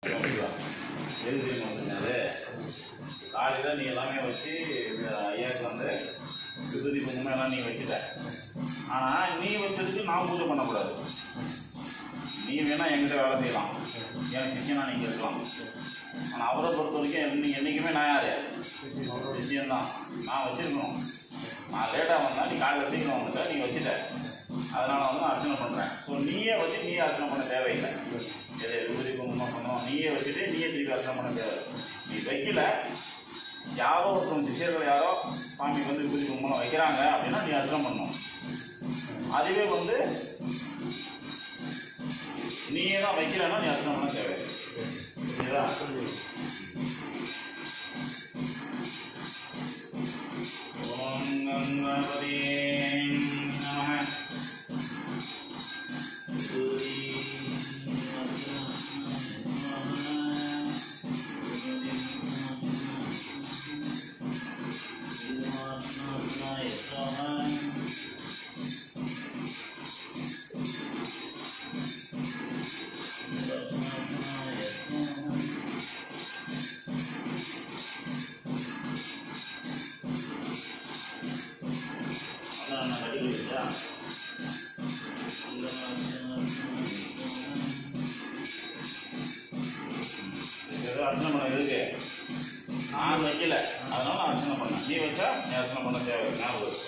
எது தெரியுமா வந்துருக்காது காலையில் நீ எல்லாமே வச்சு இந்த ஐயாவுக்கு வந்து விபூதி குங்குமம் எல்லாம் நீ வச்சுட்ட ஆனால் நீ வச்சதுக்கு நான் பூஜை பண்ணக்கூடாது நீ வேணா என்கிட்ட வேலை செய்யலாம் என் சிஷியனா நீங்கள் இருக்கலாம் ஆனால் அவரை பொறுத்த வரைக்கும் என்னை என்றைக்குமே நான் யார் விஷயம்தான் நான் வச்சிருக்கணும் நான் லேட்டாக வந்தா நீ காலையில் சீக்கிரம் வந்துட்ட நீ வச்சுட்ட அதனால வந்து நான் அர்ச்சனை பண்ணுறேன் ஸோ நீயே வச்சு நீயே அர்ச்சனை பண்ண தேவையில்லை எது விபூதி குங்குமம் பண்ணுவோம் நீயே வச்சுட்டு நீயே திருப்பி அர்ச்சனை பண்ண தேவை நீ வைக்கல யாரோ ஒருத்தவங்க சிஷியர்கள் யாரோ சாமிக்கு வந்து விபூதி குங்குமம் வைக்கிறாங்க அப்படின்னா நீ அர்ச்சனை பண்ணணும் அதுவே வந்து நீயே தான் வைக்கலன்னா நீ அர்ச்சனை பண்ண தேவையில்லை புரியுதா ஓம் கங்கணபதியே நமः அதான் நான் கட்டிக்கிட்டா ஏதோ அர்ச்சனை பண்ண இருக்கு நான் வைக்கல அதனால நான் அர்ச்சனை பண்ணேன் நீ வச்சா நீ அர்ச்சனை பண்ண தேவை ஞாபகம் இருக்கு.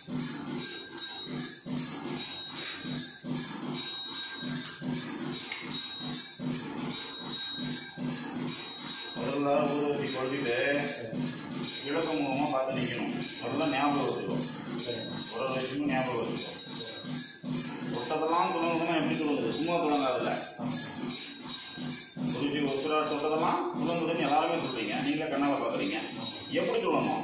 முதல்ல ஊர்வசி கொளுத்திட்டு கிழக்கு முகமாக பார்த்து நிற்கணும் முதல்ல ஞாபகம் வச்சுக்கோ ஒரு ஒரு விஷயமும் ஞாபகம் வச்சுக்கோ தொட்டதெல்லாம் துணங்குதுன்னா எப்படி துணங்குது சும்மா துணங்காதுல்ல குருஜி ஒசுரா தொட்டதெல்லாம் துணங்குதுன்னு எல்லாருமே சொல்றீங்க நீங்களே கண்ணால பார்க்குறீங்க எப்படி துணங்கும்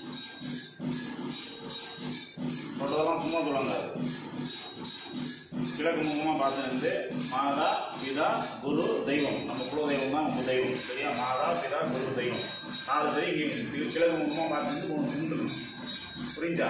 தொட்டதெல்லாம் சும்மா துணங்காது கிழக்கு முகமாக பார்த்து இருந்து மாதா பிதா குரு தெய்வம் நம்ம குல தெய்வம் தான் உங்க தெய்வம் சரியா மாதா பிதா குரு தெய்வம் நாலு பேர் இங்கே கி- கிழக்கு முகமாக பார்த்து இருந்து மூணு கும்பிட்டுக்கணும் புரிஞ்சா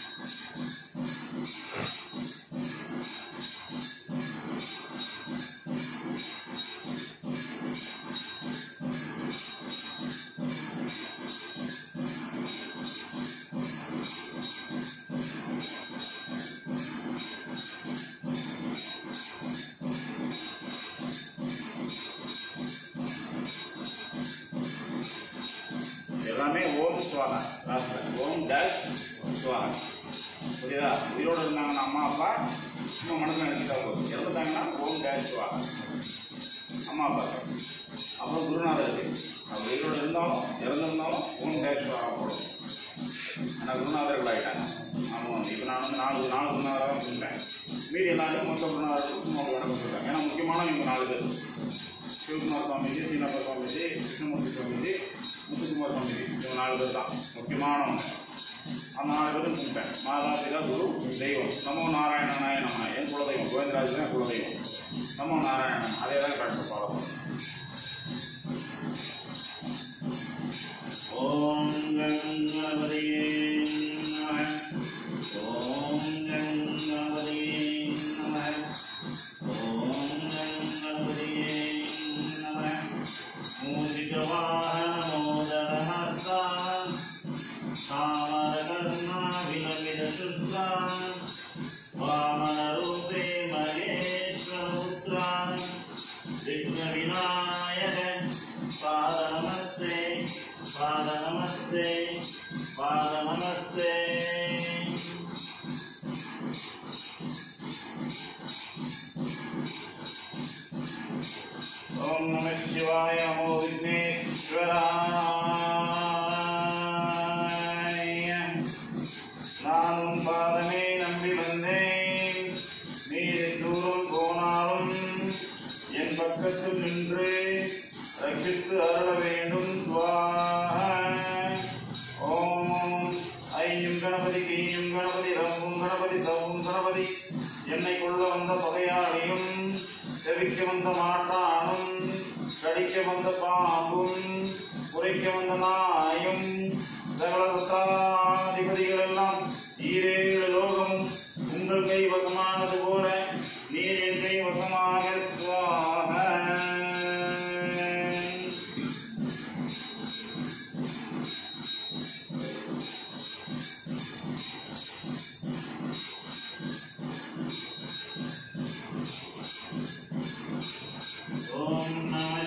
எல்லாமே ஓம் சுவாகா லாஸ்ட்ல ஓம் டேஷ் சுவாகா புரியுதா உயிரோடு இருந்தாங்கன்னா அம்மா அப்பா சும்மா மனசில் நினைச்சிட்டா போதும் இறந்துட்டாங்கன்னா ஓம் டேஷ் சுவாகா அம்மா அப்பா அப்புறம் குருநாதர் இருக்கு அவர் உயிரோடு இருந்தாலும் இறந்திருந்தாலும் ஓம் டேஷ் சுவாகா போடும் ஆனால் குருநாதர்கள் ஆகிட்டாங்க ஆமாம் இப்போ நான் வந்து நாலு நாலு குருநாதராக தான் சொல்லிட்டேன் மீதி எல்லாரும் மொத்த குருநாதர்களுக்கும் சும்மா ஒரு வணக்கம் சொல்கிறேன் ஏன்னா முக்கியமான இவங்க நாலு பேர் சிவகுமார் சுவாமிஜி சீனப்பா சுவாமிஜி கிருஷ்ணமூர்த்தி சுவாமிஜி முத்துக்குமார் சுவாமிஜி இவங்க நாலு பேர் தான் முக்கியமானவங்க அந்த நாலு பேரும் கும்பிட்டேன் மாதா பிதா குரு தெய்வம் நமோ நாராயணனாய நம்ம என் குலதெய்வம் கோவிந்தராஜ் தான் குலதெய்வம் நமோ நாராயணன் அதே தான் கரெக்டாக ஃபாலோ பண்ணுறேன் ஓம் கங்கபதியே நம ஓம் கங்கபதியே நம ஓம் கங்கபதியே நம மூஷிகவாகனமோதரஹஸ்தா காமரகர்ணாபிலமிதசுஸ்தா வாமனரூபே மகேஸ்வரபுத்ரா விக்னவிநாயக பாத நமஸ்தே பாத நமஸ்தே பாத நமஸ்தே ஓம் நம சிவாய நமோ விக்னேஸ்வராய நானும் பாதமே நம்பி வந்தேன் நீர் தூரம் போனாலும் என் பக்கத்தில் நின்று ரட்சித்து அருள வேண்டும் சுவாஹா. ஓம் ஐயும் கணபதி கீயும் கணபதி ரவும் கணபதி சவும் கணபதி என்னை கொள்ள வந்த பகையாளியும் செவிக்க வந்த மாற்றானும் கடிக்க வந்த பாம்பும் உரைக்க வந்த நாயும் சகல சத்தாதிபதிகள் எல்லாம் ஈரேழு லோகம் உங்கள் கை வசமானது போல நீர் என் கை வசமாக சுவாஹா. ஓம் நம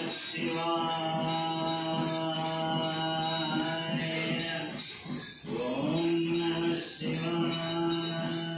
சிவாய ஓம் நம சிவாய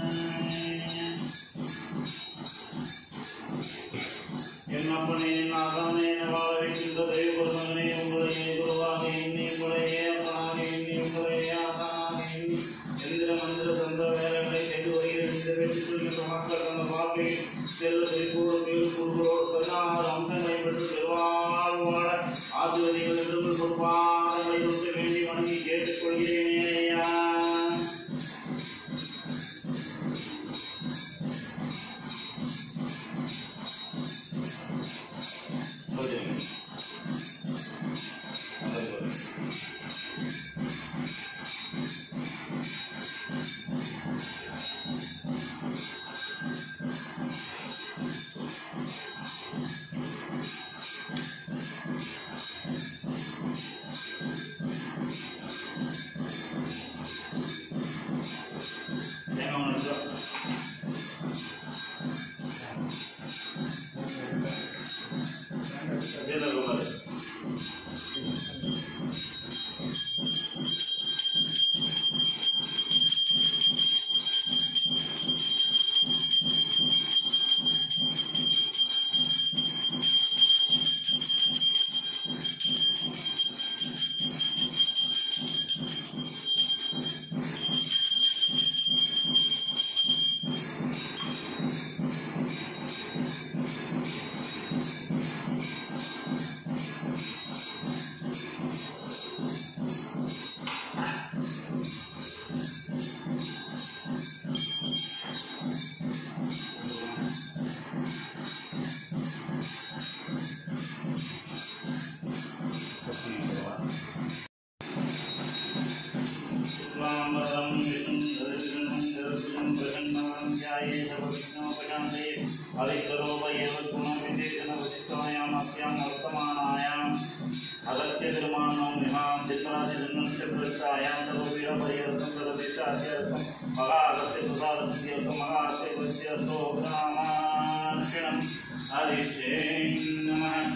என் அப்பனே என் ஆசானே என வாழ வைக்கின்ற தெய்வ குருமகனே உங்களையே குருவாக எண்ணி உங்களையே அப்பனாக எண்ணி உங்களையே ஆசானாக எண்ணி எந்திர மந்திர தந்திர வேலைகளை செய்து வருகிறேன் இந்த வெற்றி சொல்கின்ற மக்கள் அந்த வாழ்க்கை செல்வ செழிப்போடு மேல் குருகளோடு பதினாறு அம்சங்களை பெற்று பெருவாழ் வாழ ஆசிர்வதிகள் என்று பொறுப்பாதங்களை தொட்டு வேண்டி வணங்கி கேட்டுக்கொள்கிறேனே ஐயா ஓகே. தேங்காய் ஒன்று எடுத்துக்கோ. கீழே இருக்க பாரு. शुक्लाम्बरं विष्णुं ददर्शनं ददर्शनं प्रसन्नं ध्याये सर्वविघ्नोपशान्तये हरिकरोपयेवद्गुणविशेषणवसिष्ठायामस्यां वर्तमानायाम् अगत्यतिर्माणं निहां चित्रादिनक्षत्रस्यायां सर्ववीरपरिवर्तं सर्वदिशास्यर्थं महागस्य प्रसादस्यर्थं महास्य स्तोत्रनामार्षणं हरिषे नमः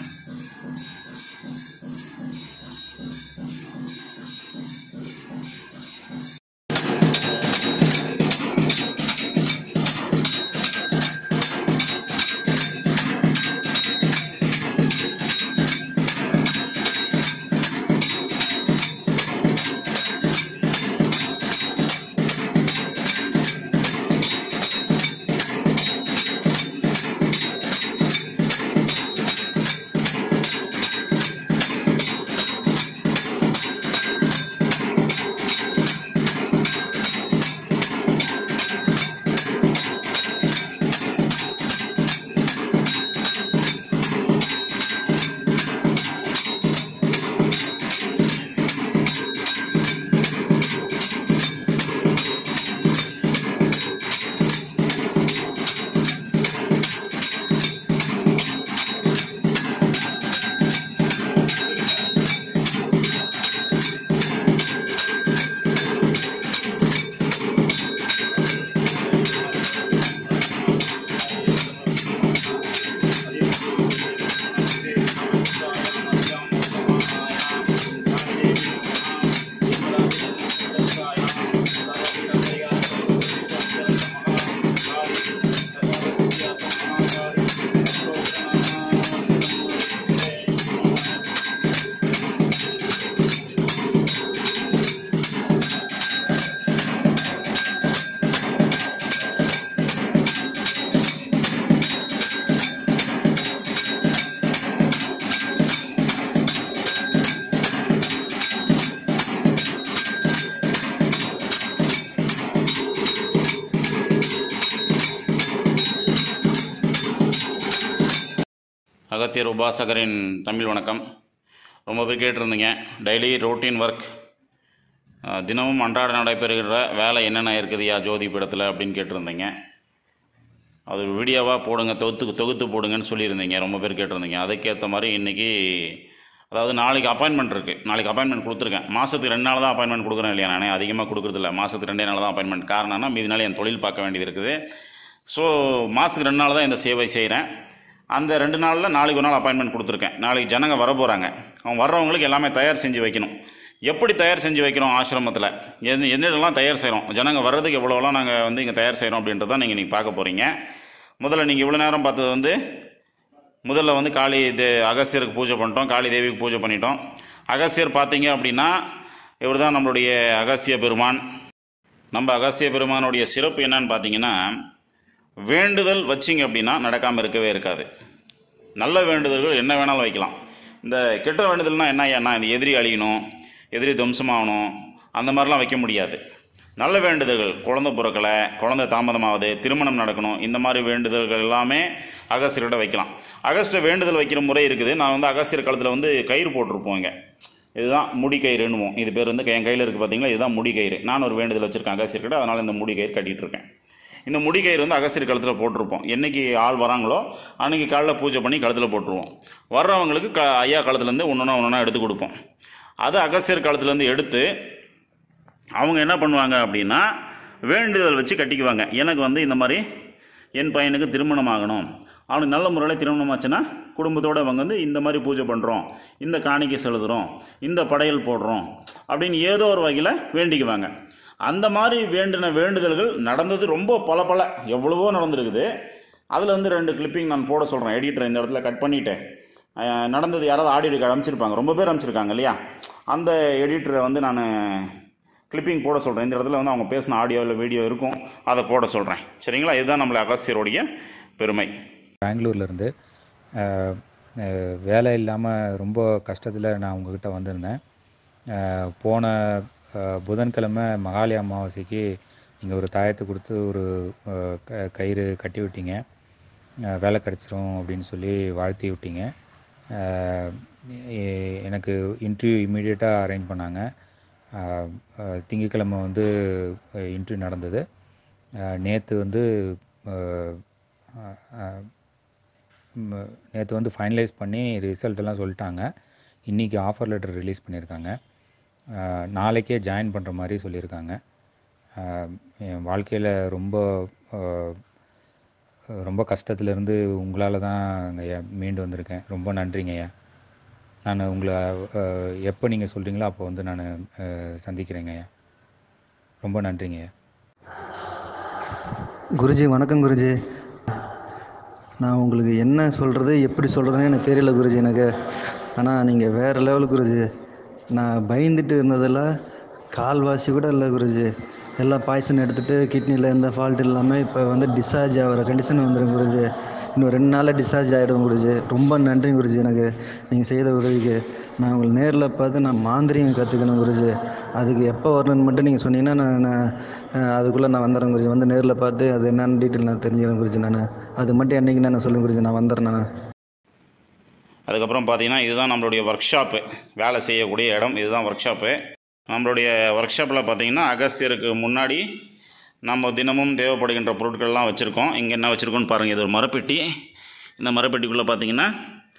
அகத்தியர் உபாசகரின் தமிழ் வணக்கம் ரொம்ப பேர் கேட்டிருந்தீங்க டெய்லி ரொட்டீன் ஒர்க் தினமும் அன்றாட நடைபெறுகிற வேலை என்னென்ன இருக்குதுயா ஜோதி பீடத்தில் அப்படின்னு கேட்டிருந்தீங்க அது வீடியோவாக போடுங்க தொகுத்து தொகுத்து போடுங்கன்னு சொல்லியிருந்தீங்க ரொம்ப பேர் கேட்டிருந்தீங்க அதுக்கேற்ற மாதிரி இன்றைக்கி அதாவது நாளைக்கு அப்பாயின்மெண்ட் இருக்குது நாளைக்கு அப்பாயின்மெண்ட் கொடுத்துருக்கேன் மாதத்துக்கு ரெண்டு நாள் தான் அப்பாயின்மெண்ட் கொடுக்குறேன் இல்லையா நானே அதிகமாக கொடுக்குறதில்ல மாதத்துக்கு ரெண்டே நாள் தான் அப்பாயின்மெண்ட் காரணம்னா மீதி நாள் என் தொழில் பார்க்க வேண்டியது இருக்குது ஸோ மாதத்துக்கு ரெண்டு நாள் தான் இந்த சேவை செய்கிறேன் அந்த ரெண்டு நாளில் நாளைக்கு ஒரு நாள் அப்பாயின்மெண்ட் கொடுத்துருக்கேன் நாளைக்கு ஜனங்க வர போகிறாங்க அவங்க வர்றவங்களுக்கு எல்லாமே தயார் செஞ்சு வைக்கணும் எப்படி தயார் செஞ்சு வைக்கிறோம் ஆசிரமத்தில் எது என்னென்னலாம் தயார் செய்கிறோம் ஜனங்க வர்றதுக்கு எவ்வளோலாம் நாங்கள் வந்து இங்கே தயார் செய்கிறோம் அப்படின்றத நீங்கள் நீங்கள் பார்க்க போகிறீங்க முதல்ல நீங்கள் இவ்வளோ நேரம் பார்த்தது வந்து முதல்ல வந்து காளி தே அகஸ்தியருக்கு பூஜை பண்ணிட்டோம் காளி தேவிக்கு பூஜை பண்ணிட்டோம் அகஸ்தியர் பார்த்தீங்க அப்படின்னா இவர் தான் நம்மளுடைய அகஸ்திய பெருமான் நம்ம அகஸ்திய பெருமானுடைய சிறப்பு என்னன்னு பார்த்தீங்கன்னா வேண்டுதல் வச்சிங்க அப்படின்னா நடக்காமல் இருக்கவே இருக்காது நல்ல வேண்டுதல்கள் என்ன வேணாலும் வைக்கலாம் இந்த கெட்ட வேண்டுதல்னா என்ன ஏன்னா இந்த எதிரி அழியணும் எதிரி துவம்சமாகணும் அந்த மாதிரிலாம் வைக்க முடியாது நல்ல வேண்டுதல்கள் குழந்தை பிறக்கலை குழந்தை தாமதமாகுது திருமணம் நடக்கணும் இந்த மாதிரி வேண்டுதல்கள் எல்லாமே அகஸ்தியர்கிட்ட வைக்கலாம் அகஸ்ட வேண்டுதல் வைக்கிற முறை இருக்குது நான் வந்து அகஸ்தியர் காலத்தில் வந்து கயிறு போட்டிருப்போம் இங்கே இதுதான் முடி கயிறுன்னுவோம் இது பேர் வந்து என் கையில் இருக்குது பார்த்தீங்களா இதுதான் முடி கயிறு நான் ஒரு வேண்டுதல் வச்சுருக்கேன் அகஸ்தியர்கிட்ட அதனால் இந்த முடி கயிறு கட்டிகிட்டு இருக்கேன் இந்த முடி கயிறு வந்து அகஸ்தியர் கழுத்தில் போட்டிருப்போம் என்னைக்கு ஆள் வராங்களோ அன்றைக்கி காலைல பூஜை பண்ணி கழுத்தில் போட்டுருவோம் வர்றவங்களுக்கு க ஐயா காலத்துலேருந்து ஒன்று ஒன்று ஒன்றா எடுத்து கொடுப்போம் அது அகஸ்தியர் காலத்துலேருந்து எடுத்து அவங்க என்ன பண்ணுவாங்க அப்படின்னா வேண்டுதல் வச்சு கட்டிக்குவாங்க எனக்கு வந்து இந்த மாதிரி என் பையனுக்கு திருமணம் ஆகணும் அவனுக்கு நல்ல முறையில் திருமணம் ஆச்சுன்னா குடும்பத்தோடு அவங்க வந்து இந்த மாதிரி பூஜை பண்ணுறோம் இந்த காணிக்கை செலுத்துகிறோம் இந்த படையல் போடுறோம் அப்படின்னு ஏதோ ஒரு வகையில் வேண்டிக்குவாங்க அந்த மாதிரி வேண்டின வேண்டுதல்கள் நடந்தது ரொம்ப பல பல எவ்வளவோ நடந்திருக்குது அதில் வந்து ரெண்டு கிளிப்பிங் நான் போட சொல்கிறேன் எடிட்டர் இந்த இடத்துல கட் பண்ணிவிட்டேன் அஹ் நடந்தது யாராவது ஆடியோ அனுப்பிச்சிருப்பாங்க ரொம்ப பேர் அனுப்பிச்சிருக்காங்க இல்லையா அந்த எடிட்டரை வந்து நான் கிளிப்பிங் போட சொல்கிறேன் இந்த இடத்துல வந்து அவங்க பேசின ஆடியோ இல்லை வீடியோ இருக்கும் அதை போட சொல்கிறேன் சரிங்களா இதுதான் நம்மளை அகஸ்தியருடைய பெருமை பெங்களூர்லேருந்து வேலை இல்லாமல் ரொம்ப கஷ்டத்தில் நான் உங்ககிட்ட வந்திருந்தேன் அஹ், போன அஹ், புதன்கிழமை மகாலி அமாவாசைக்கு நீங்கள் ஒரு தாயத்தை கொடுத்து ஒரு அஹ், க- கயிறு கட்டி விட்டீங்க அஹ், வேலை கிடச்சிரும் அப்படின்னு சொல்லி வாழ்த்தி விட்டீங்க அஹ், எ- எனக்கு இன்டர்வியூ இமீடியட்டாக அரேஞ்ச் பண்ணாங்க அஹ், அஹ், திங்கட்கிழமை வந்து இன்டர்வியூ நடந்தது நேற்று வந்து அஹ், அஹ், நேற்று வந்து ஃபைனலைஸ் பண்ணி ரிசல்ட் எல்லாம் சொல்லிட்டாங்க இன்றைக்கி ஆஃபர் லெட்டர் ரிலீஸ் பண்ணியிருக்காங்க அஹ், நாளைக்கே ஜாயின் பண்ணுற மாதிரி சொல்லியிருக்காங்க அஹ், என் வாழ்க்கையில் ரொம்ப அஹ், ரொம்ப கஷ்டத்துலேருந்து உங்களால் தான் ஐயா மீண்டு வந்திருக்கேன் ரொம்ப நன்றிங்க ஐயா நான் உங்களை அஹ், எப்போ நீங்கள் சொல்கிறீங்களோ அப்போ வந்து நான் சந்திக்கிறேங்க ஐயா ரொம்ப நன்றிங்க ஐயா குருஜி வணக்கம் குருஜி நான் உங்களுக்கு என்ன சொல்கிறது எப்படி சொல்கிறதுன்னு எனக்கு தெரியல குருஜி எனக்கு ஆனால் நீங்கள் வேறு லெவல் குருஜி நான் பயந்துட்டு இருந்ததில் கால்வாசி கூட இல்லை குருஜி எல்லாம் பாய்சன் எடுத்துகிட்டு கிட்னியில் எந்த ஃபால்ட் இல்லாமல் இப்போ வந்து டிஸ்சார்ஜ் ஆகிற கண்டிஷன் வந்துடும் குருஜி இன்னும் ரெண்டு நாளில் டிஸ்சார்ஜ் ஆகிடும் குருஜி ரொம்ப நன்றி குருஜி எனக்கு நீங்கள் செய்த உதவிக்கு நான் உங்களை நேரில் பார்த்து நான் மாந்திரியம் கற்றுக்கணும் குருஜி அதுக்கு எப்போ வரணும்னு மட்டும் நீங்கள் சொன்னீங்கன்னா நான் நான் அஹ், அதுக்குள்ளே நான் வந்துடுறேன் குருஜி வந்து நேரில் பார்த்து அது என்னென்னு டீட்டெயில் நான் தெரிஞ்சுக்கிறேன் குருஜி நான் அது மட்டும் என்னைக்கு நான் சொல்லுங்க குருஜி நான் வந்துடுறேன் நான் அதுக்கப்புறம் பார்த்தீங்கன்னா இதுதான் நம்மளுடைய ஒர்க் ஷாப்பு வேலை செய்யக்கூடிய இடம் இதுதான் ஒர்க் ஷாப்பு நம்மளுடைய ஒர்க் ஷாப்பில் பார்த்தீங்கன்னா அகஸ்தியருக்கு முன்னாடி நம்ம தினமும் தேவைப்படுகின்ற பொருட்கள்லாம் வச்சுருக்கோம் இங்கே என்ன வச்சுருக்கோன்னு பாருங்கள் இது ஒரு மரப்பெட்டி இந்த மரப்பெட்டிக்குள்ளே பார்த்தீங்கன்னா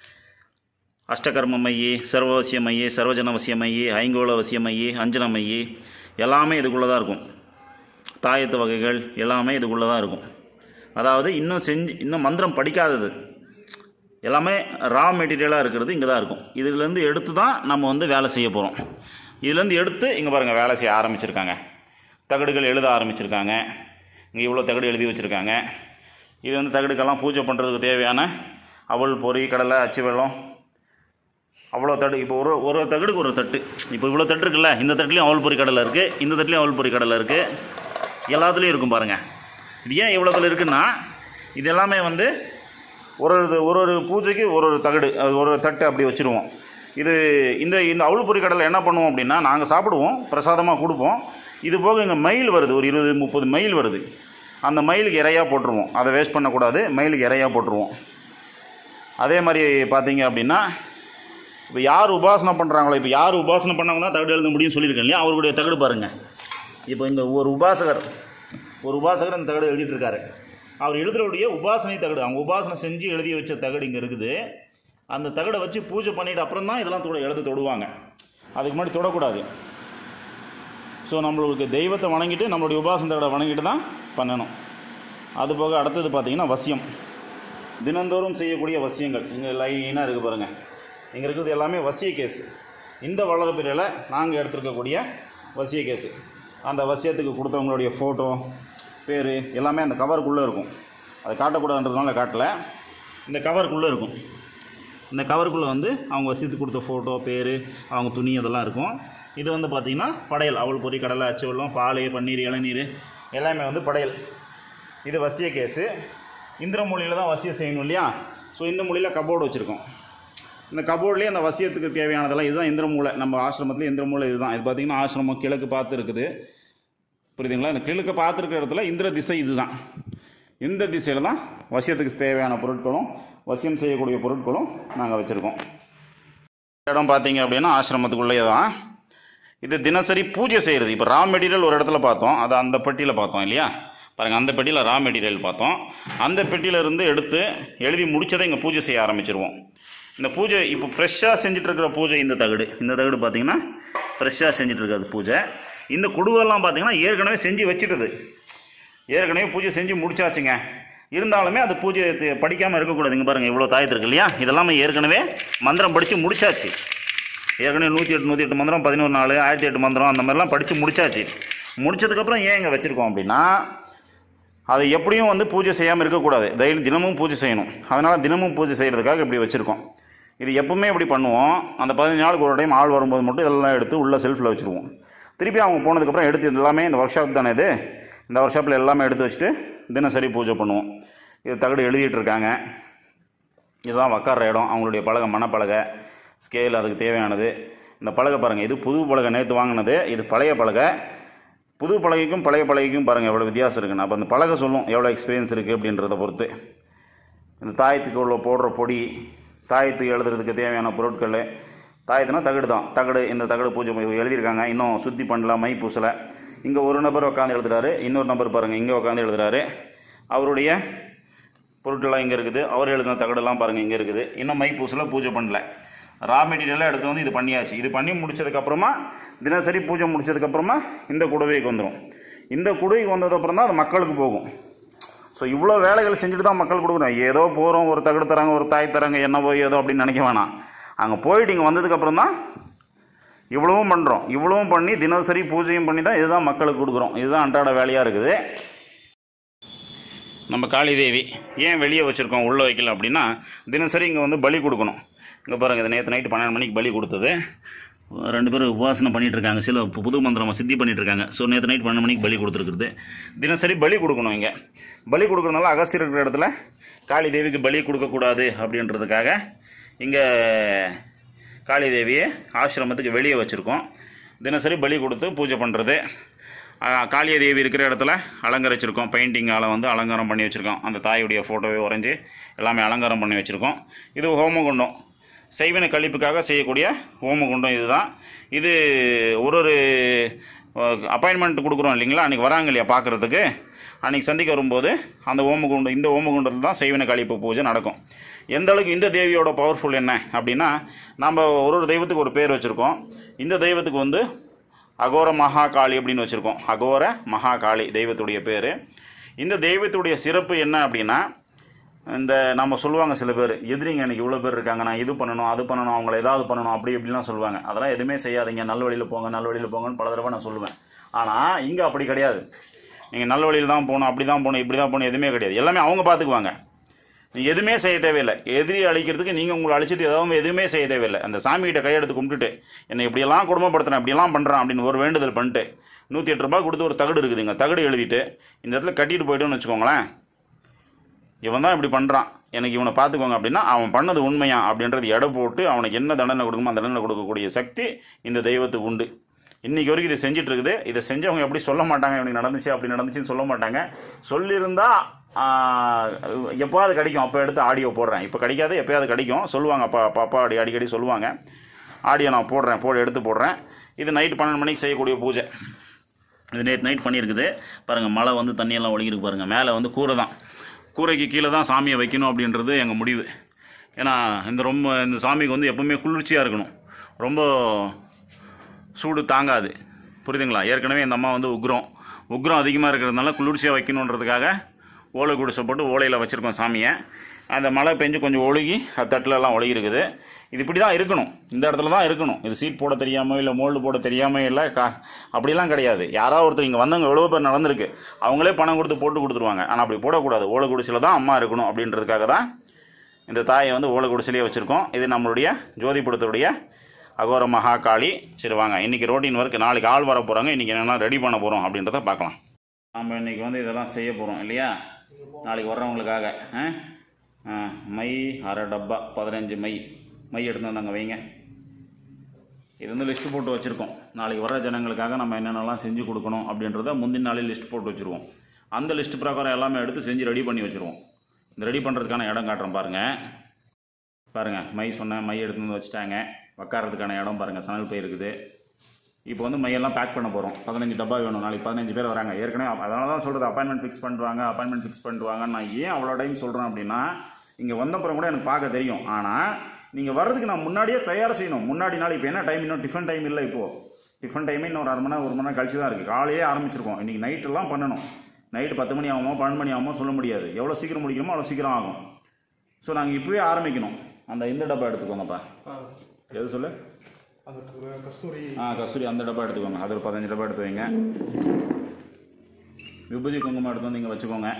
அஷ்டகர்ம மையி சர்வவசிய மையி சர்வஜனவசிய மையி ஐங்கோலவசிய மையி அஞ்சன மையி எல்லாமே இதுக்குள்ளே தான் இருக்கும் தாயத்து வகைகள் எல்லாமே இதுக்குள்ளே தான் இருக்கும் அதாவது இன்னும் செஞ்சு இன்னும் மந்திரம் படிக்காதது எல்லாமே ரா மெட்டீரியலாக இருக்கிறது இங்கே தான் இருக்கும் இதுலேருந்து எடுத்து தான் நம்ம வந்து வேலை செய்ய போகிறோம் இதுலேருந்து எடுத்து இங்கே பாருங்கள் வேலை செய்ய ஆரம்பிச்சிருக்காங்க தகடுகள் எழுத ஆரம்பிச்சிருக்காங்க இங்கே இவ்வளோ தகடு எழுதி வச்சுருக்காங்க இது வந்து தகடுக்கெல்லாம் பூஜை பண்ணுறதுக்கு தேவையான அவல் பொறி கடலை அச்சு வெல்லம் அவ்வளோ தட்டு இப்போ ஒரு ஒரு தகடுக்கு ஒரு தட்டு இப்போ இவ்வளோ தட்டு இருக்குல்ல இந்த தட்டுலேயும் அவல் பொறி கடலை இருக்குது இந்த தட்டுலேயும் அவல் பொறி கடலை இருக்குது எல்லாத்துலேயும் இருக்கும் பாருங்கள் இது ஏன் இவ்வளோத்துல இருக்குன்னா இது எல்லாமே வந்து ஒரு ஒரு ஒரு ஒரு பூஜைக்கு ஒரு ஒரு தகடு அது ஒரு ஒரு தட்டு அப்படி வச்சுருவோம் இது இந்த இந்த அவல் பொறி கடலை என்ன பண்ணுவோம் அப்படின்னா நாங்கள் சாப்பிடுவோம் பிரசாதமாக கொடுப்போம் இது போக இங்கே மயில் வருது ஒரு இருபது முப்பது மயில் வருது அந்த மயிலுக்கு இறையாக போட்டுருவோம் அதை வேஸ்ட் பண்ணக்கூடாது மயிலுக்கு இறையாக போட்டுருவோம் அதே மாதிரி பார்த்தீங்க அப்படின்னா இப்போ யார் உபாசனை பண்ணுறாங்களோ இப்போ யார் உபாசனை பண்ணவங்க தான் தகடு எழுத முடியும்னு சொல்லியிருக்கேன் இல்லையா அவருடைய தகடு பாருங்கள் இப்போ இங்கே ஒரு உபாசகர் ஒரு உபாசகர் அந்த தகடு எழுதிட்டு இருக்காரு அவர் எழுதுறவுடைய உபாசனை தகடு அவங்க உபாசனை செஞ்சு எழுதி வச்ச தகடு இங்கே இருக்குது அந்த தகடை வச்சு பூஜை பண்ணிட்டு அப்புறம் தான் இதெல்லாம் தொட எழுத தொடுவாங்க அதுக்கு முன்னாடி தொடக்கூடாது ஸோ நம்மளுக்கு தெய்வத்தை வணங்கிட்டு நம்மளுடைய உபாசன தகடை வணங்கிட்டு தான் பண்ணணும் அது போக அடுத்தது பார்த்திங்கன்னா வசியம் தினந்தோறும் செய்யக்கூடிய வசியங்கள் இங்கே லைனாக இருக்குது பாருங்கள் இங்கே இருக்கிறது எல்லாமே வசிய கேஸு இந்த வளர்பிறையில் நாங்கள் எடுத்திருக்கக்கூடிய வசிய கேஸு அந்த வசியத்துக்கு கொடுத்தவங்களுடைய ஃபோட்டோ பேர் எல்லாமே அந்த கவருக்குள்ளே இருக்கும் அது காட்டக்கூடாதுன்றதுனால காட்டல இந்த கவருக்குள்ளே இருக்கும் இந்த கவருக்குள்ளே வந்து அவங்க வசியத்துக்கு கொடுத்த ஃபோட்டோ பேர் அவங்க துணி அதெல்லாம் இருக்கும் இது வந்து பார்த்திங்கன்னா படையல் அவள் பொரி கடலை அச்சு வெல்லம் பால் பன்னீர் இளநீர் எல்லாமே வந்து படையல் இது வசிய கேஸு இந்திர மொழியில் தான் வசியம் செய்யணும் இல்லையா ஸோ இந்த மொழியில் கபோர்டு வச்சுருக்கோம் இந்த கபோர்ட்லேயே அந்த வசியத்துக்கு தேவையானதெல்லாம் இதுதான் இந்திர மூலை நம்ம ஆசிரமத்தில் இந்திர மூலை இதுதான் இது பார்த்திங்கன்னா ஆசிரமம் கிழக்கு பார்த்து இருக்குது புரியுதுங்களா இந்த கிழக்கு பார்த்துருக்க இடத்துல இந்திர திசை இதுதான் இந்த திசையில் தான் வசியத்துக்கு தேவையான பொருட்களும் வசியம் செய்யக்கூடிய பொருட்களும் நாங்கள் வச்சுருக்கோம் இடம் பார்த்தீங்க அப்படின்னா ஆசிரமத்துக்குள்ளேயே தான் இது தினசரி பூஜை செய்கிறது இப்போ ரா மெட்டீரியல் ஒரு இடத்துல பார்த்தோம் அது அந்த பெட்டியில் பார்த்தோம் இல்லையா பாருங்கள் அந்த பெட்டியில் ரா மெட்டீரியல் பார்த்தோம் அந்த பெட்டியில இருந்து எடுத்து எழுதி முடிச்சதை இங்கே பூஜை செய்ய ஆரம்பிச்சிருவோம் இந்த பூஜை இப்போ ஃப்ரெஷ்ஷாக செஞ்சுட்டு இருக்கிற பூஜை இந்த தகடு இந்த தகடு பார்த்தீங்கன்னா ஃப்ரெஷ்ஷாக செஞ்சுட்டு இருக்கிறது பூஜை இந்த குடுவெல்லாம் பார்த்தீங்கன்னா ஏற்கனவே செஞ்சு வச்சுட்டது ஏற்கனவே பூஜை செஞ்சு முடிச்சாச்சுங்க இருந்தாலுமே அது பூஜை படிக்காமல் இருக்கக்கூடாது இங்கே பாருங்கள் இவ்வளோ தாயத்து இருக்கு இல்லையா இதெல்லாமே ஏற்கனவே மந்திரம் படித்து முடிச்சாச்சு ஏற்கனவே நூற்றி எட்டு நூற்றி எட்டு மந்திரம் பதினோரு நாள் ஆயிரத்தி எட்டு மந்திரம் அந்த மாதிரிலாம் படித்து முடிச்சாச்சு முடிச்சதுக்கப்புறம் ஏன் இங்கே வச்சுருக்கோம் அப்படின்னா அதை எப்படியும் வந்து பூஜை செய்யாமல் இருக்கக்கூடாது டெய்லி தினமும் பூஜை செய்யணும் அதனால் தினமும் பூஜை செய்கிறதுக்காக இப்படி வச்சுருக்கோம் இது எப்பவுமே இப்படி பண்ணுவோம் அந்த பதினஞ்சு நாளுக்கு ஒரு டைம் ஆள் வரும்போது மட்டும் இதெல்லாம் எடுத்து உள்ள செல்ஃபில் வச்சுருவோம் திருப்பி அவங்க போனதுக்கப்புறம் எடுத்து இது எல்லாமே இந்த ஒர்க் ஷாப் தானே இது இந்த ஒர்க் ஷாப்பில் எல்லாமே எடுத்து வச்சுட்டு தினசரி பூஜை பண்ணுவோம் இது தகடு எழுதிட்டு இருக்காங்க இதுதான் உக்கார்ற இடம் அவங்களுடைய பலகை மணப்பலகை ஸ்கேல் அதுக்கு தேவையானது இந்த பலகை பாருங்கள் இது புது பலகை நேற்று வாங்கினது இது பழைய பலகை புது பலகைக்கும் பழைய பலகைக்கும் பாருங்கள் எவ்வளோ வித்தியாசம் இருக்குன்னு அப்போ அந்த பலகை சொல்லும் எவ்வளோ எக்ஸ்பீரியன்ஸ் இருக்குது அப்படின்றத பொறுத்து இந்த தாயத்துக்கு உள்ள போடுற பொடி தாயத்துக்கு எழுதுறதுக்கு தேவையான பொருட்கள் தாயத்துனா தகடு தான் தகடு இந்த தகடு பூஜை பண்ணி எழுதியிருக்காங்க இன்னும் சுத்தி பண்ணல மை பூசலை இங்கே ஒரு நபர் உட்காந்து எழுதுறாரு இன்னொரு நபர் பாருங்கள் இங்கே உட்காந்து எழுதுறாரு அவருடைய பொருட்கள்லாம் இங்கே இருக்குது அவர் எழுதின தகடெல்லாம் பாருங்கள் இங்கே இருக்குது இன்னும் மை பூசல பூஜை பண்ணல ரா மெட்டீரியலாக எடுத்து வந்து இது பண்ணியாச்சு இது பண்ணி முடிச்சதுக்கப்புறமா தினசரி பூஜை முடிச்சதுக்கப்புறமா இந்த குடவைக்கு வந்துடும் இந்த குடவைக்கு வந்ததுக்கப்புறம் தான் அது மக்களுக்கு போகும் ஸோ இவ்வளோ வேலைகள் செஞ்சுட்டு தான் மக்கள் கொடுக்குறோம் ஏதோ போகிறோம் ஒரு தகடு தராங்க ஒரு தாய் தராங்க என்ன போய் ஏதோ அப்படின்னு நினைக்க வேணாம் அங்கே போயிட்டு இங்கே வந்ததுக்கப்புறம் தான் இவ்வளவும் பண்ணுறோம் இவ்வளவும் பண்ணி தினசரி பூஜையும் பண்ணி தான் இதுதான் மக்களுக்கு கொடுக்குறோம் இதுதான் அன்றாட வேலையாக இருக்குது நம்ம காளி தேவி ஏன் வெளியே வச்சுருக்கோம் உள்ளே வைக்கல அப்படின்னா தினசரி இங்கே வந்து பலி கொடுக்கணும் இங்கே பாருங்கள் இது நேற்று நைட்டு பன்னெண்டு மணிக்கு பலி கொடுத்தது ரெண்டு பேரும் உபாசனை பண்ணிட்டு இருக்காங்க சில பு- புது மந்திரம் சித்தி பண்ணிட்டு இருக்காங்க ஸோ நேற்று நைட் பன்னெண்டு மணிக்கு பலி கொடுத்துருக்குறது தினசரி பலி கொடுக்கணும் இங்கே பலி கொடுக்கறதுனால அகஸ்தியர் இருக்கிற இடத்துல காளி தேவிக்கு பலி கொடுக்கக்கூடாது அப்படின்றதுக்காக இங்கே காளி தேவியை ஆசிரமத்துக்கு வெளியே வச்சுருக்கோம் தினசரி பலி கொடுத்து பூஜை பண்ணுறது காளிய தேவி இருக்கிற இடத்துல அலங்கரிச்சிருக்கோம் பெயிண்டிங்கால் வந்து அலங்காரம் பண்ணி வச்சுருக்கோம் அந்த தாயுடைய ஃபோட்டோவை வரைஞ்சி எல்லாமே அலங்காரம் பண்ணி வச்சுருக்கோம் இது ஹோமகுண்டம் செய்வின கழிப்புக்காக செய்யக்கூடிய ஹோமகுண்டம் இதுதான் இது ஒரு ஒரு அப்பாயின்மெண்ட் கொடுக்குறோம் இல்லைங்களா அன்றைக்கி வராங்க இல்லையா பார்க்குறதுக்கு அன்றைக்கி சந்திக்க வரும்போது அந்த ஓமகுண்டம் இந்த ஓமகுண்டத்தில் தான் செய்வின கழிப்பு பூஜை நடக்கும் எந்த அளவுக்கு இந்த தேவியோட பவர்ஃபுல் என்ன அப்படின்னா நம்ம ஒரு ஒரு தெய்வத்துக்கு ஒரு பேர் வச்சுருக்கோம் இந்த தெய்வத்துக்கு வந்து அகோர மகாகாளி அப்படின்னு வச்சுருக்கோம் அகோர மகாகாளி தெய்வத்துடைய பேர் இந்த தெய்வத்துடைய சிறப்பு என்ன அப்படின்னா இந்த நம்ம சொல்லுவாங்க சில பேர் எதிரிங்க எனக்கு இவ்வளோ பேர் இருக்காங்க நான் இது பண்ணணும் அது பண்ணணும் அவங்கள ஏதாவது பண்ணணும் அப்படி இப்படிலாம் சொல்லுவாங்க அதெல்லாம் எதுவுமே செய்யாதீங்க நல்ல வழியில் போங்க நல்ல வழியில் போங்கன்னு பல தடவை நான் சொல்லுவேன் ஆனால் இங்கே அப்படி கிடையாது நீங்கள் நல்ல வழியில் தான் போகணும் அப்படி தான் போகணும் இப்படி தான் போகணும் எதுவுமே கிடையாது எல்லாமே அவங்க பார்த்துக்குவாங்க நீங்கள் எதுவுமே செய்ய தேவையில்லை எதிரி அழிக்கிறதுக்கு நீங்கள் உங்களை அழிச்சிட்டு எதாவது எதுவுமே செய்ய தேவையில்லை அந்த சாமிகிட்ட கையெடுத்து கும்பிட்டுட்டு என்னை இப்படியெல்லாம் குடும்பப்படுத்துறேன் இப்படியெல்லாம் பண்ணுறேன் அப்படின்னு ஒரு வேண்டுதல் பண்ணிட்டு நூற்றி எட்டு ரூபாய் கொடுத்து ஒரு தகடு இருக்குதுங்க தகடு எழுதிட்டு இந்த இடத்துல கட்டிட்டு போய்ட்டோன்னு வச்சுக்கோங்களேன் இவன் தான் இப்படி பண்ணுறான் எனக்கு இவனை பார்த்துக்கோங்க அப்படின்னா அவன் பண்ணது உண்மையா அப்படின்றது எடை போட்டு அவனுக்கு என்ன தண்டனை கொடுக்குமோ அந்த தண்டனை கொடுக்கக்கூடிய சக்தி இந்த தெய்வத்துக்கு உண்டு இன்னைக்கு வரைக்கும் இதை செஞ்சுட்டு இருக்குது இதை செஞ்சவங்க எப்படி சொல்ல மாட்டாங்க இவனுக்கு நடந்துச்சு அப்படி நடந்துச்சுன்னு சொல்ல மாட்டாங்க சொல்லியிருந்தா ஆஹ், எப்போவாது கிடைக்கும் அப்போ எடுத்து ஆடியோ போடுறேன் இப்போ கிடைக்காது எப்போயாவது கிடைக்கும் சொல்லுவாங்க அப்பா அப்பா அப்பா அடி அடிக்கடி சொல்லுவாங்க ஆடியோ நான் போடுறேன் போட எடுத்து போடுறேன் இது நைட்டு பன்னெண்டு மணிக்கு செய்யக்கூடிய பூஜை இது நேற்று நைட் பண்ணியிருக்குது பாருங்கள் மழை வந்து தண்ணியெல்லாம் ஒழுகிருக்கு பாருங்கள் மேலே வந்து கூரை தான் கூரைக்கு கீழே தான் சாமியை வைக்கணும் அப்படின்றது எங்கள் முடிவு ஏன்னா இந்த ரொம்ப இந்த சாமிக்கு வந்து எப்பவுமே குளிர்ச்சியாக இருக்கணும் ரொம்ப சூடு தாங்காது புரியுதுங்களா ஏற்கனவே இந்த அம்மா வந்து உக்ரம் உக்ரம் அதிகமாக இருக்கிறதுனால குளிர்ச்சியாக வைக்கணுன்றதுக்காக ஓலை குடிசை போட்டு ஓலையில் வச்சுருக்கோம் சாமியை அந்த மழை பெஞ்சு கொஞ்சம் ஒழுகி அது தட்டுல எல்லாம் ஒழுகி இருக்குது இது இப்படி தான் இருக்கணும் இந்த இடத்துல தான் இருக்கணும் இது சீட் போட தெரியாமல் இல்லை மோல்டு போட தெரியாமல் இல்லை கா அப்படிலாம் கிடையாது யாராவது ஒருத்தர் இங்கே வந்தவங்க எவ்வளோ பேர் நடந்திருக்கு அவங்களே பணம் கொடுத்து போட்டு கொடுத்துருவாங்க ஆனால் அப்படி போடக்கூடாது ஓலை குடிசையில் தான் அம்மா இருக்கணும் அப்படின்றதுக்காக தான் இந்த தாயை வந்து ஓலை குடிசையிலே வச்சுருக்கோம் இது நம்மளுடைய ஜோதிபுரத்துடைய அகோர மகா காளி சரி வாங்க இன்றைக்கி ரோட்டின் ஒர்க் நாளைக்கு ஆள் வர போகிறாங்க இன்றைக்கி என்னென்ன ரெடி பண்ண போகிறோம் அப்படின்றத பார்க்கலாம் நம்ம இன்றைக்கி வந்து இதெல்லாம் செய்ய போகிறோம் இல்லையா நாளைக்கு வர்றவங்களுக்காக ஆ? ஆ, மை அரை டப்பா பதினஞ்சு மை மை எடுத்து வந்தாங்க வைங்க இது வந்து லிஸ்ட் போட்டு வச்சுருக்கோம் நாளைக்கு வர ஜனங்களுக்காக நம்ம என்னென்னலாம் செஞ்சு கொடுக்கணும் அப்படின்றத முந்தின நாளே லிஸ்ட் போட்டு வச்சுருவோம் அந்த லிஸ்ட் பிரகாரம் எல்லாமே எடுத்து செஞ்சு ரெடி பண்ணி வச்சுருவோம் இந்த ரெடி பண்ணுறதுக்கான இடம் காட்டுறோம் பாருங்கள் பாருங்கள் மை சொன்னேன் மை எடுத்து வந்து வச்சுட்டாங்க உட்காரதுக்கான இடம் பாருங்கள் சணல் பை இருக்குது இப்போ வந்து மையெல்லாம் பேக் பண்ண போகிறோம் பதினஞ்சு டப்பா வேணும் நாளைக்கு பதினஞ்சு பேர் வராங்க ஏற்கனவே அதனால தான் சொல்கிறது அப்பாயின்மெண்ட் ஃபிக்ஸ் பண்ணுவாங்க அப்பாயின்மெண்ட் ஃபிக்ஸ் பண்ணிடுவாங்க நான் ஏன் அவ்வளோ டைம் சொல்கிறேன் அப்படின்னா இங்கே வந்தப்புறம் கூட எனக்கு பார்க்க தெரியும் ஆனால் நீங்கள் வர்றதுக்கு நான் முன்னாடியே தயார் செய்யணும் முன்னாடி நாள் இப்போ என்ன டைம் இன்னும் டிஃபன் டைம் இல்லை இப்போது டிஃபன் டைமே இன்னும் ஒரு அரை மணி நேரம் ஒரு மணி நேரம் கழிச்சு தான் இருக்குது காலையே ஆரம்பிச்சிருக்கோம் இன்றைக்கி நைட்டெல்லாம் பண்ணணும் நைட்டு பத்து மணி ஆகுமோ பன்னெண்டு மணி ஆகுமோ சொல்ல முடியாது எவ்வளோ சீக்கிரம் முடிக்கணுமோ அவ்வளோ சீக்கிரம் ஆகும் ஸோ நாங்கள் இப்போவே ஆரம்பிக்கணும் அந்த இந்த டப்பா எடுத்துக்கோங்கப்பா எது சொல்லு அது கஸ்தூரி ஆ கஸ்தூரி அந்த டப்பா எடுத்துக்கோங்க அது ஒரு பதினஞ்சு டப்பா எடுத்து வைங்க விபூதி குங்குமம் எடுத்து வந்து இங்கே வச்சுக்கோங்க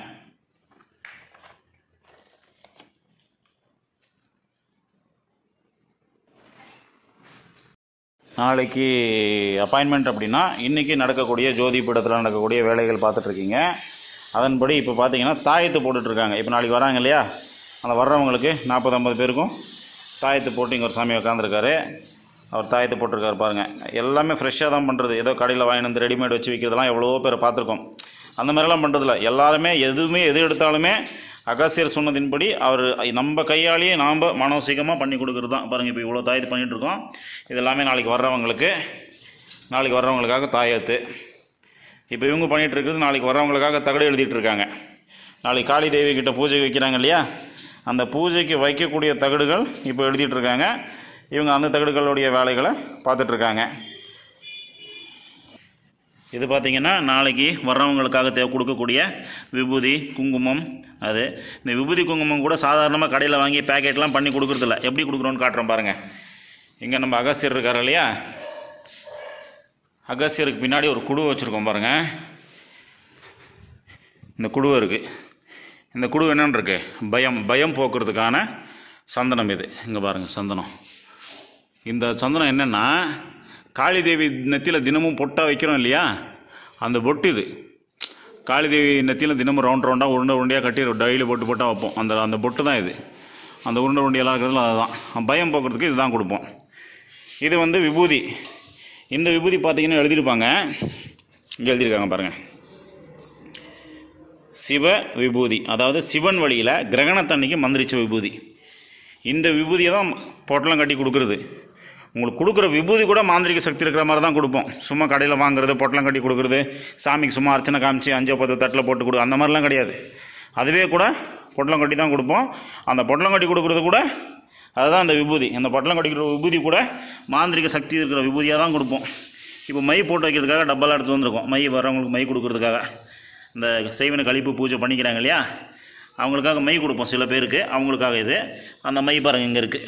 நாளைக்கு அப்பாயின்மெண்ட் அப்படின்னா இன்றைக்கி நடக்கக்கூடிய ஜோதி பீடத்தில் நடக்கக்கூடிய வேலைகள் பார்த்துட்ருக்கீங்க அதன்படி இப்போ பார்த்தீங்கன்னா தாயத்து போட்டுட்ருக்காங்க இப்போ நாளைக்கு வராங்க இல்லையா அந்த வர்றவங்களுக்கு நாற்பது ஐம்பது பேருக்கும் தாயத்து போட்டு இங்கே ஒரு சாமி உட்காந்துருக்காரு அவர் தாயத்து போட்டிருக்காரு பாருங்கள் எல்லாமே ஃப்ரெஷ்ஷாக தான் பண்ணுறது ஏதோ கடையில் வாங்கிட்டு வந்து ரெடிமேட் வச்சு விற்கிறதெல்லாம் எவ்வளோ பேர் பார்த்துருக்கோம் அந்த மாதிரிலாம் பண்ணுறதில்ல எல்லாருமே எதுவுமே எது எடுத்தாலுமே அகசியர் சொன்னதின்படி அவர் நம்ம கையாலேயே நாம் மனோசிகமாக பண்ணி கொடுக்குறது தான் பாருங்கள் இப்போ இவ்வளோ தாயத்து பண்ணிட்டு இருக்கோம் இது எல்லாமே நாளைக்கு வர்றவங்களுக்கு நாளைக்கு வர்றவங்களுக்காக தாயத்து இப்போ இவங்க பண்ணிகிட்டு இருக்கிறது நாளைக்கு வர்றவங்களுக்காக தகடு எழுதிட்டு இருக்காங்க நாளைக்கு காளி தேவி கிட்ட பூஜை வைக்கிறாங்க இல்லையா அந்த பூஜைக்கு வைக்கக்கூடிய தகடுகள் இப்போ எழுதிட்டு இருக்காங்க இவங்க அந்த தகடுகளுடைய வேலைகளை பார்த்துட்டு இருக்காங்க இது பார்த்தீங்கன்னா நாளைக்கு வர்றவங்களுக்காக தேவை கொடுக்கக்கூடிய விபூதி குங்குமம் அது இந்த விபூதி குங்குமம் கூட சாதாரணமாக கடையில் வாங்கி பேக்கெட்லாம் பண்ணி கொடுக்குறதில்ல எப்படி கொடுக்குறோன்னு காட்டுறோம் பாருங்கள் இங்கே நம்ம அகஸ்தியர் இருக்கார் இல்லையா அகஸ்தியருக்கு பின்னாடி ஒரு குடுவை வச்சுருக்கோம் பாருங்கள் இந்த குடுவை இருக்குது இந்த குடுவை என்னன்னு இருக்கு பயம் பயம் போக்குறதுக்கான சந்தனம் இது இங்கே பாருங்கள் சந்தனம் இந்த சந்தனம் என்னென்னா காளிதேவி நெத்தியில் தினமும் பொட்டா வைக்கிறோம் இல்லையா அந்த பொட்டு இது காளிதேவி நெத்தியில் தினமும் ரவுண்ட் ரவுண்டாக உருண்டை உருண்டையாக கட்டி டெய்லி பொட்டு போட்டால் வைப்போம் அந்த அந்த பொட்டு தான் இது அந்த உருண்டை உருண்டையெல்லாம் இருக்கிறதுல அதுதான் பயம் போக்குறதுக்கு இதுதான் கொடுப்போம் இது வந்து விபூதி இந்த விபூதி பார்த்தீங்கன்னா எழுதியிருப்பாங்க இங்கே எழுதியிருக்காங்க பாருங்கள் சிவ விபூதி அதாவது சிவன் வழியில் கிரகணத்தன்னைக்கு மந்திரிச்ச விபூதி இந்த விபூதியை தான் பொட்டலம் கட்டி கொடுக்குறது உங்களுக்கு கொடுக்குற விபூதி கூட மாந்திரிக சக்தி இருக்கிற மாதிரி தான் கொடுப்போம் சும்மா கடையில் வாங்குறது பொட்டலம் கட்டி கொடுக்குறது சாமிக்கு சும்மா அர்ச்சனை காமிச்சு அஞ்சோ பத்து தட்டில் போட்டு கொடு அந்த மாதிரிலாம் கிடையாது அதுவே கூட பொட்டலம் கட்டி தான் கொடுப்போம் அந்த பொட்டலம் கட்டி கொடுக்குறது கூட அதுதான் அந்த விபூதி அந்த பொட்டலம் கட்டிக்கிற விபூதி கூட மாந்திரிக சக்தி இருக்கிற விபூதியாக தான் கொடுப்போம் இப்போ மை போட்டு வைக்கிறதுக்காக டப்பெல்லாம் எடுத்து வந்திருக்கோம் மை வரவங்களுக்கு மை கொடுக்கறதுக்காக இந்த செய்வன கழிப்பு பூஜை பண்ணிக்கிறாங்க இல்லையா அவங்களுக்காக மை கொடுப்போம் சில பேருக்கு அவங்களுக்காக இது அந்த மை பாருங்க இங்கே இருக்குது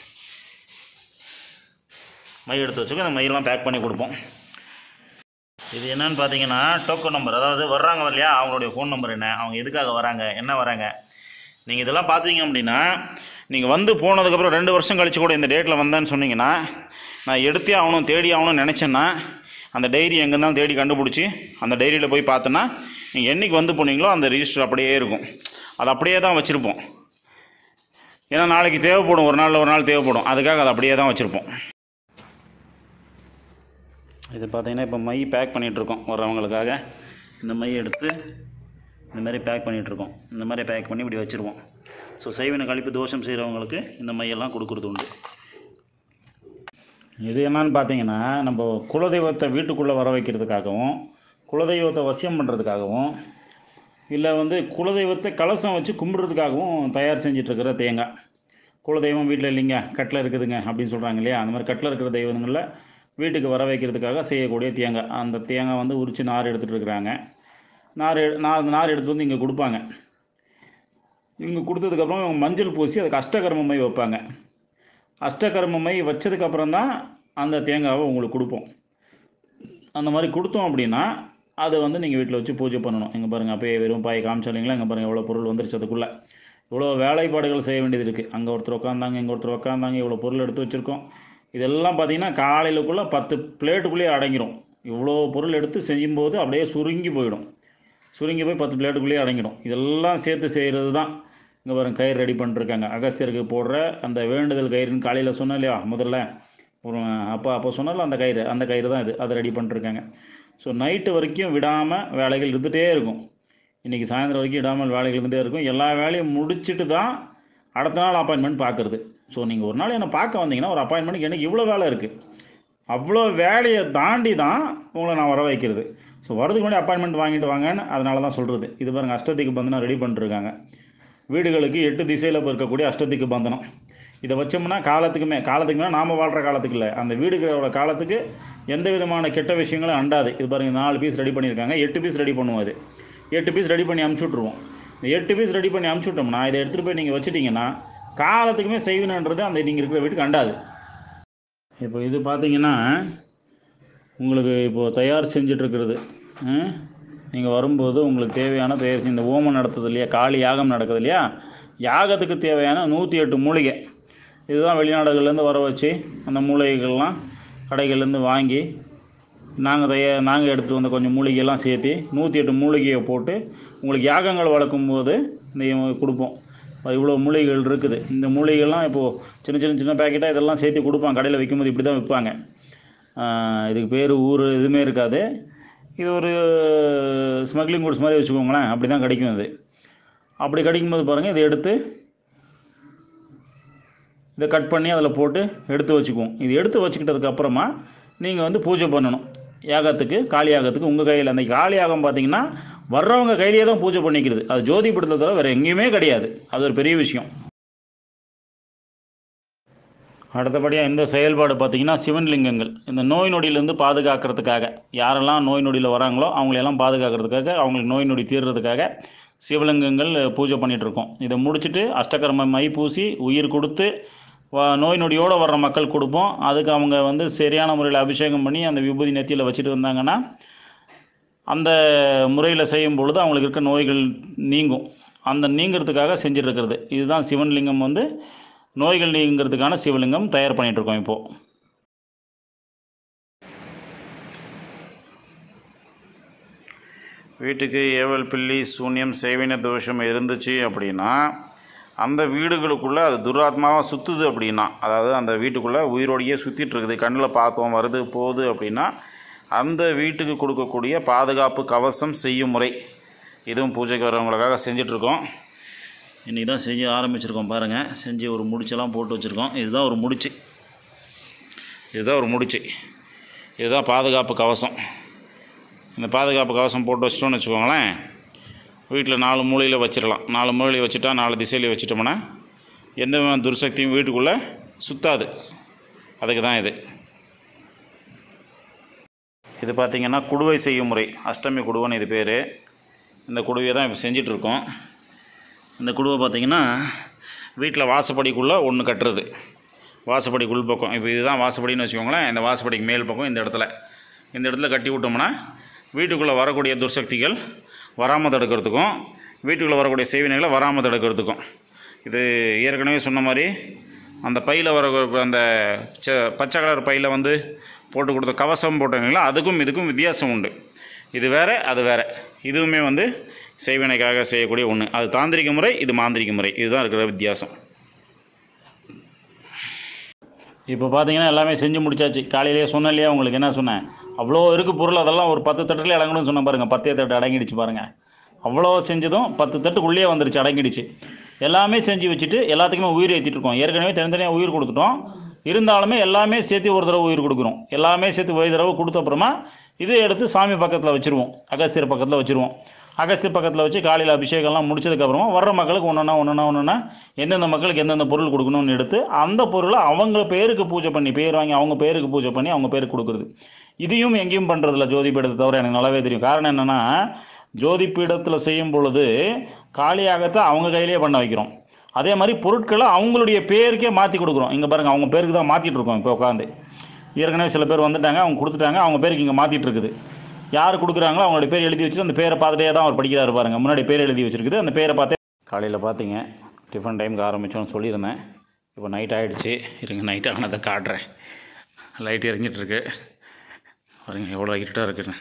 மை எடுத்து வச்சுக்கோ அந்த மையெல்லாம் பேக் பண்ணி கொடுப்போம் இது என்னன்னு பார்த்தீங்கன்னா டோக்கன் நம்பர் அதாவது வர்றாங்க இல்லையா அவங்களுடைய ஃபோன் நம்பர் என்ன அவங்க எதுக்காக வராங்க என்ன வராங்க நீங்கள் இதெல்லாம் பார்த்தீங்க அப்படின்னா நீங்கள் வந்து போனதுக்கப்புறம் ரெண்டு வருஷம் கழிச்சு கூட இந்த டேட்டில் வந்தேன்னு சொன்னீங்கன்னா நான் எடுத்தே ஆகணும் தேடி ஆகணும்னு நினச்சேன்னா அந்த டைரி எங்கே இருந்தாலும் தேடி கண்டுபிடிச்சி அந்த டைரியில் போய் பார்த்தோன்னா நீங்கள் என்றைக்கு வந்து போனீங்களோ அந்த ரிஜிஸ்டர் அப்படியே இருக்கும் அது அப்படியே தான் வச்சுருப்போம் ஏன்னா நாளைக்கு தேவைப்படும் ஒரு நாளில் ஒரு நாள் தேவைப்படும் அதுக்காக அதை அப்படியே தான் வச்சுருப்போம் இது பார்த்தீங்கன்னா இப்போ மை பேக் பண்ணிகிட்ருக்கோம் வர்றவங்களுக்காக இந்த மை எடுத்து இந்த மாதிரி பேக் பண்ணிகிட்ருக்கோம் இந்த மாதிரி பேக் பண்ணி இப்படி வச்சுருவோம் ஸோ சைவன கழிப்பு தோஷம் செய்கிறவங்களுக்கு இந்த மையெல்லாம் கொடுக்குறது உண்டு இது என்னன்னு பார்த்தீங்கன்னா நம்ம குலதெய்வத்தை வீட்டுக்குள்ளே வர வைக்கிறதுக்காகவும் குலதெய்வத்தை வசியம் பண்ணுறதுக்காகவும் இல்லை வந்து குலதெய்வத்தை கலசம் வச்சு கும்பிட்றதுக்காகவும் தயார் செஞ்சிட்ருக்கிற தேங்காய் குலதெய்வம் வீட்டில் இல்லைங்க கட்டில் இருக்குதுங்க அப்படின்னு சொல்கிறாங்க இல்லையா அந்த மாதிரி கட்டில் இருக்கிற தெய்வங்களில் வீட்டுக்கு வர வைக்கிறதுக்காக செய்யக்கூடிய தேங்காய் அந்த தேங்காய் வந்து உரித்து நார் எடுத்துகிட்டு இருக்கிறாங்க நார் எடு- நார் நார் எடுத்து வந்து இங்கே கொடுப்பாங்க இவங்க கொடுத்ததுக்கப்புறம் இவங்க மஞ்சள் பூசி அதுக்கு அஷ்டகர்ம மை வைப்பாங்க அஷ்டகர்ம மை வச்சதுக்கப்புறம் தான் அந்த தேங்காவை உங்களுக்கு கொடுப்போம் அந்த மாதிரி கொடுத்தோம் அப்படின்னா அதை வந்து நீங்கள் வீட்டில் வச்சு பூஜை பண்ணணும் எங்கே பாருங்கள் அப்பயே வெறும் பாய் காமிச்சாலிங்களா எங்கே பாருங்கள் எவ்வளோ பொருள் வந்துருச்சு அதுக்குள்ளே இவ்வளோ வேலைப்பாடுகள் செய்ய வேண்டியது இருக்குது அங்கே ஒருத்தர் உட்காந்தாங்க இங்கே ஒருத்தர் உட்காந்தாங்க இவ்வளோ பொருள் எடுத்து வச்சுருக்கோம் இதெல்லாம் பார்த்தீங்கன்னா காலையிலக்குள்ளே பத்து பிளேட்டுக்குள்ளேயே அடங்கிடும் இவ்வளோ பொருள் எடுத்து செய்யும்போது அப்படியே சுருங்கி போயிடும் சுருங்கி போய் பத்து பிளேட்டுக்குள்ளேயே அடங்கிடும் இதெல்லாம் சேர்த்து செய்கிறது தான் இங்கே பாருங்க கயிறு ரெடி பண்ணிருக்காங்க அகஸ்தியருக்கு போடுற அந்த வேண்டுதல் கயிறுன்னு காலையில் சொன்னேன் இல்லையா முதல்ல ஒரு அப்போ அப்போ சொன்னால அந்த கயிறு அந்த கயிறு தான் இது அதை ரெடி பண்ணிருக்காங்க ஸோ நைட்டு வரைக்கும் விடாமல் வேலைகள் இருந்துகிட்டே இருக்கும் இன்றைக்கி சாயந்தரம் வரைக்கும் விடாமல் வேலைகள் இருந்துகிட்டே இருக்கும் எல்லா வேலையும் முடிச்சுட்டு தான் அடுத்த நாள் அப்பாயின்மெண்ட் பார்க்குறது ஸோ நீங்கள் ஒரு நாள் என்னை பார்க்க வந்தீங்கன்னா ஒரு அப்பாயின்மெண்ட்டுக்கு எனக்கு இவ்வளோ வேலை இருக்குது அவ்வளோ வேலையை தாண்டி தான் உங்களை நான் வர வைக்கிறது ஸோ வரதுக்கு முன்னாடி அப்பாயின்மெண்ட் வாங்கிட்டு வாங்கன்னு அதனால தான் சொல்கிறது இது பாருங்கள் அஷ்டதிக்கு பந்தனம் ரெடி பண்ணிருக்காங்க வீடுகளுக்கு எட்டு திசையில் இருக்கக்கூடிய அஷ்டதிக்கு பந்தனம் இதை வச்சோம்னா காலத்துக்குமே காலத்துக்கு மேலே நாம் வாழ்கிற காலத்துக்கு இல்லை அந்த வீடுகளோட காலத்துக்கு எந்த விதமான கெட்ட விஷயங்களும் அண்டாது இது பாருங்கள் நாலு பீஸ் ரெடி பண்ணியிருக்காங்க எட்டு பீஸ் ரெடி பண்ணுவோம் அது எட்டு பீஸ் ரெடி பண்ணி அமுச்சு விட்ருவோம் இந்த எட்டு பீஸ் ரெடி பண்ணி அமுச்சு விட்டோம்னா இதை எடுத்துகிட்டு போய் நீங்கள் வச்சுட்டிங்கன்னா காலத்துக்குமே செய்வினன்றது அந்த நீங்கள் இருக்கிற வீட்டுக்கு அண்டாது இப்போ இது பார்த்தீங்கன்னா உங்களுக்கு இப்போது தயார் செஞ்சிட்ருக்கிறது நீங்கள் வரும்போது உங்களுக்கு தேவையான தயார் செஞ்ச- இந்த ஓமம் நடத்துது இல்லையா காளி யாகம் நடக்குது இல்லையா யாகத்துக்கு தேவையான நூற்றி எட்டு மூலிகை இதுதான் வெளிநாடுகள்லேருந்து வர வச்சு அந்த மூலிகைகள்லாம் கடைகள்லேருந்து வாங்கி நாங்கள் தய நாங்கள் எடுத்துகிட்டு வந்த கொஞ்சம் மூலிகையெல்லாம் சேர்த்து நூற்றி எட்டு மூலிகையை போட்டு உங்களுக்கு யாகங்கள் வளர்க்கும் போது இந்த இவங்க கொடுப்போம் அது இவ்வளோ மூலிகைகள் இருக்குது இந்த மூலிகைகள்லாம் இப்போது சின்ன சின்ன சின்ன பேக்கெட்டாக இதெல்லாம் சேர்த்து கொடுப்பாங்க கடையில் விற்கும்போது இப்படி தான் விற்பாங்க ஆஹ் இதுக்கு பேர் ஊர் எதுவுமே இருக்காது இது ஒரு ஸ்மக்லிங் குட்ஸ் மாதிரி வச்சுக்கோங்களேன் அப்படி தான் கிடைக்கும் இது அப்படி கிடைக்கும்போது பாருங்கள் இதை எடுத்து இதை கட் பண்ணி அதில் போட்டு எடுத்து வச்சுக்குவோம் இது எடுத்து வச்சுக்கிட்டதுக்கு அப்புறமா நீங்கள் வந்து பூஜை பண்ணணும் யாகத்துக்கு காளி யாகத்துக்கு உங்கள் கையில் அந்த காளி யாகம் பார்த்தீங்கன்னா வர்றவங்க கையிலேயே தான் பூஜை பண்ணிக்கிறது அது ஜோதி படத்தில் தவிர வேறு எங்கேயுமே கிடையாது அது ஒரு பெரிய விஷயம் அடுத்தபடியாக இந்த செயல்பாடு பார்த்தீங்கன்னா சிவன்லிங்கங்கள் இந்த நோய் நொடியிலேருந்து பாதுகாக்கிறதுக்காக யாரெல்லாம் நோய் நொடியில் வராங்களோ அவங்களையெல்லாம் பாதுகாக்கிறதுக்காக அவங்களுக்கு நோய் நொடி தீர்றதுக்காக சிவலிங்கங்கள் பூஜை பண்ணிட்டு இருக்கோம் இதை முடிச்சுட்டு அஷ்டகர்ம மை பூசி உயிர் கொடுத்து வ- நோய் நொடியோடு வர்ற மக்கள் கொடுப்போம் அதுக்கு அவங்க வந்து சரியான முறையில் அபிஷேகம் பண்ணி அந்த விபூதி நெத்தியில் வச்சுட்டு வந்தாங்கன்னா அந்த முறையில் செய்யும் பொழுது அவங்களுக்கு இருக்க நோய்கள் நீங்கும் அந்த நீங்கிறதுக்காக செஞ்சுட்டு இருக்கிறது இதுதான் சிவன்லிங்கம் வந்து நோய்கள் நீங்கிறதுக்கான சிவலிங்கம் தயார் பண்ணிட்டு இருக்கோம் இப்போது வீட்டுக்கு ஏவல் பில்லி சூன்யம் சேவின தோஷம் இருந்துச்சு அப்படின்னா அந்த வீடுகளுக்குள்ளே அது துராத்மாவாக சுற்றுது அப்படின்னா அதாவது அந்த வீட்டுக்குள்ளே உயிரோடையே சுற்றிட்டு இருக்குது கண்ணில் பார்த்தோம் வருது போகுது அப்படின்னா அந்த வீட்டுக்கு கொடுக்கக்கூடிய பாதுகாப்பு கவசம் செய்யும் முறை இதுவும் பூஜைக்கு வரவங்களுக்காக செஞ்சிட்ருக்கோம் இன்றைக்கி தான் செஞ்சு ஆரம்பிச்சிருக்கோம் பாருங்கள் செஞ்சு ஒரு முடிச்செல்லாம் போட்டு வச்சுருக்கோம் இதுதான் ஒரு முடிச்சு இதுதான் ஒரு முடிச்சு இதுதான் பாதுகாப்பு கவசம் இந்த பாதுகாப்பு கவசம் போட்டு வச்சிட்டோம்னு வச்சுக்கோங்களேன் வீட்டில் நாலு மூலையில் வச்சிடலாம் நாலு மூலையில் வச்சுட்டா நாலு திசையில் வச்சுட்டோம்னா எந்த விதமான துர்சக்தியும் வீட்டுக்குள்ளே சுத்தாது அதுக்கு தான் இது இது பார்த்திங்கன்னா குடுவை செய்யும் முறை அஷ்டமி குடுவைன்னு இது பேர் இந்த குடுவையை தான் இப்போ செஞ்சிட்ருக்கோம் இந்த குடுவை பார்த்திங்கன்னா வீட்டில் வாசப்படிக்குள்ளே ஒன்று கட்டுறது வாசப்படிக்கு உள் பக்கம் இப்போ இதுதான் வாசப்படின்னு வச்சுக்கோங்களேன் இந்த வாசப்படிக்கு மேல் பக்கம் இந்த இடத்துல இந்த இடத்துல கட்டி விட்டோம்னா வீட்டுக்குள்ளே வரக்கூடிய துர்சக்திகள் வராமல் தடுக்கிறதுக்கும் வீட்டுக்குள்ளே வரக்கூடிய செய்வினைகளை வராமல் தடுக்கிறதுக்கும் இது ஏற்கனவே சொன்ன மாதிரி அந்த பையில் வர அந்த ச பச்சை கலர் பையில் வந்து போட்டு கொடுத்த கவசம் போட்டீங்களா அதுக்கும் இதுக்கும் வித்தியாசம் உண்டு இது வேறு அது வேறு இதுவுமே வந்து செய்வினைக்காக செய்யக்கூடிய ஒன்று அது தாந்திரிக முறை இது மாந்திரிக முறை இதுதான் இருக்கிற வித்தியாசம் இப்போ பார்த்தீங்கன்னா எல்லாமே செஞ்சு முடிச்சாச்சு காலையிலேயே சொன்னேன் இல்லையா உங்களுக்கு என்ன சொன்னேன் அவ்வளோ இருக்குது பொருள் அதெல்லாம் ஒரு பத்து தட்டுல அடங்கணும்னு சொன்னேன் பாருங்கள் பத்தே தட்டு அடங்கிடுச்சு பாருங்கள் அவ்வளோ செஞ்சதும் பத்து தட்டுக்குள்ளேயே வந்துருச்சு அடங்கிடுச்சு எல்லாமே செஞ்சு வச்சுட்டு எல்லாத்துக்குமே உயிர் ஏற்றிட்டு இருக்கோம் ஏற்கனவே தனித்தனியாக உயிர் கொடுத்துட்டோம் இருந்தாலுமே எல்லாமே சேர்த்து ஒரு தடவை உயிர் கொடுக்குறோம் எல்லாமே சேர்த்து ஒரு தடவை கொடுத்த அப்புறமா இதை எடுத்து சாமி பக்கத்தில் வச்சுருவோம் அகஸ்தியர் பக்கத்தில் வச்சுருவோம் அகஸ்தியர் பக்கத்தில் வச்சு காலையில் அபிஷேகம்லாம் முடிச்சதுக்கப்புறமா வர்ற மக்களுக்கு ஒன்றுனா ஒன்றுனா ஒன்றுனா எந்தெந்த மக்களுக்கு எந்தெந்த பொருள் கொடுக்கணும்னு எடுத்து அந்த பொருளை அவங்க பேருக்கு பூஜை பண்ணி பேர் வாங்கி அவங்க பேருக்கு பூஜை பண்ணி அவங்க பேருக்கு கொடுக்குறது இதையும் எங்கேயும் பண்ணுறதில்ல ஜோதிபீடத்தை தவிர எனக்கு நல்லாவே தெரியும் காரணம் என்னென்னா ஜோதி பீடத்தில் செய்யும் பொழுது காளியாகத்தை அவங்க கையிலேயே பண்ண வைக்கிறோம் அதே மாதிரி பொருட்களை அவங்களுடைய பேருக்கே மாற்றி கொடுக்குறோம் இங்கே பாருங்கள் அவங்க பேருக்கு தான் மாற்றிட்டு இருக்கோம் இப்போ உட்காந்து ஏற்கனவே சில பேர் வந்துட்டாங்க அவங்க கொடுத்துட்டாங்க அவங்க பேருக்கு இங்கே மாற்றிட்டு இருக்குது யார் கொடுக்குறாங்களோ அவங்களுடைய பேர் எழுதி வச்சுட்டு அந்த பேரை பார்த்துட்டே தான் அவர் படிக்கிறாரு பாருங்க முன்னாடி பேர் எழுதி வச்சிருக்குது அந்த பேரை பார்த்தே காலையில் பார்த்தீங்க டிஃபன் டைமுக்கு ஆரம்பித்தோன்னு சொல்லியிருந்தேன் இப்போ நைட் ஆகிடுச்சு இருங்க நைட் ஆனதை காட்டுறேன் லைட் எரிஞ்சிட்ருக்கு பாருங்க எவ்வளோ இருட்டாக இருக்குன்னு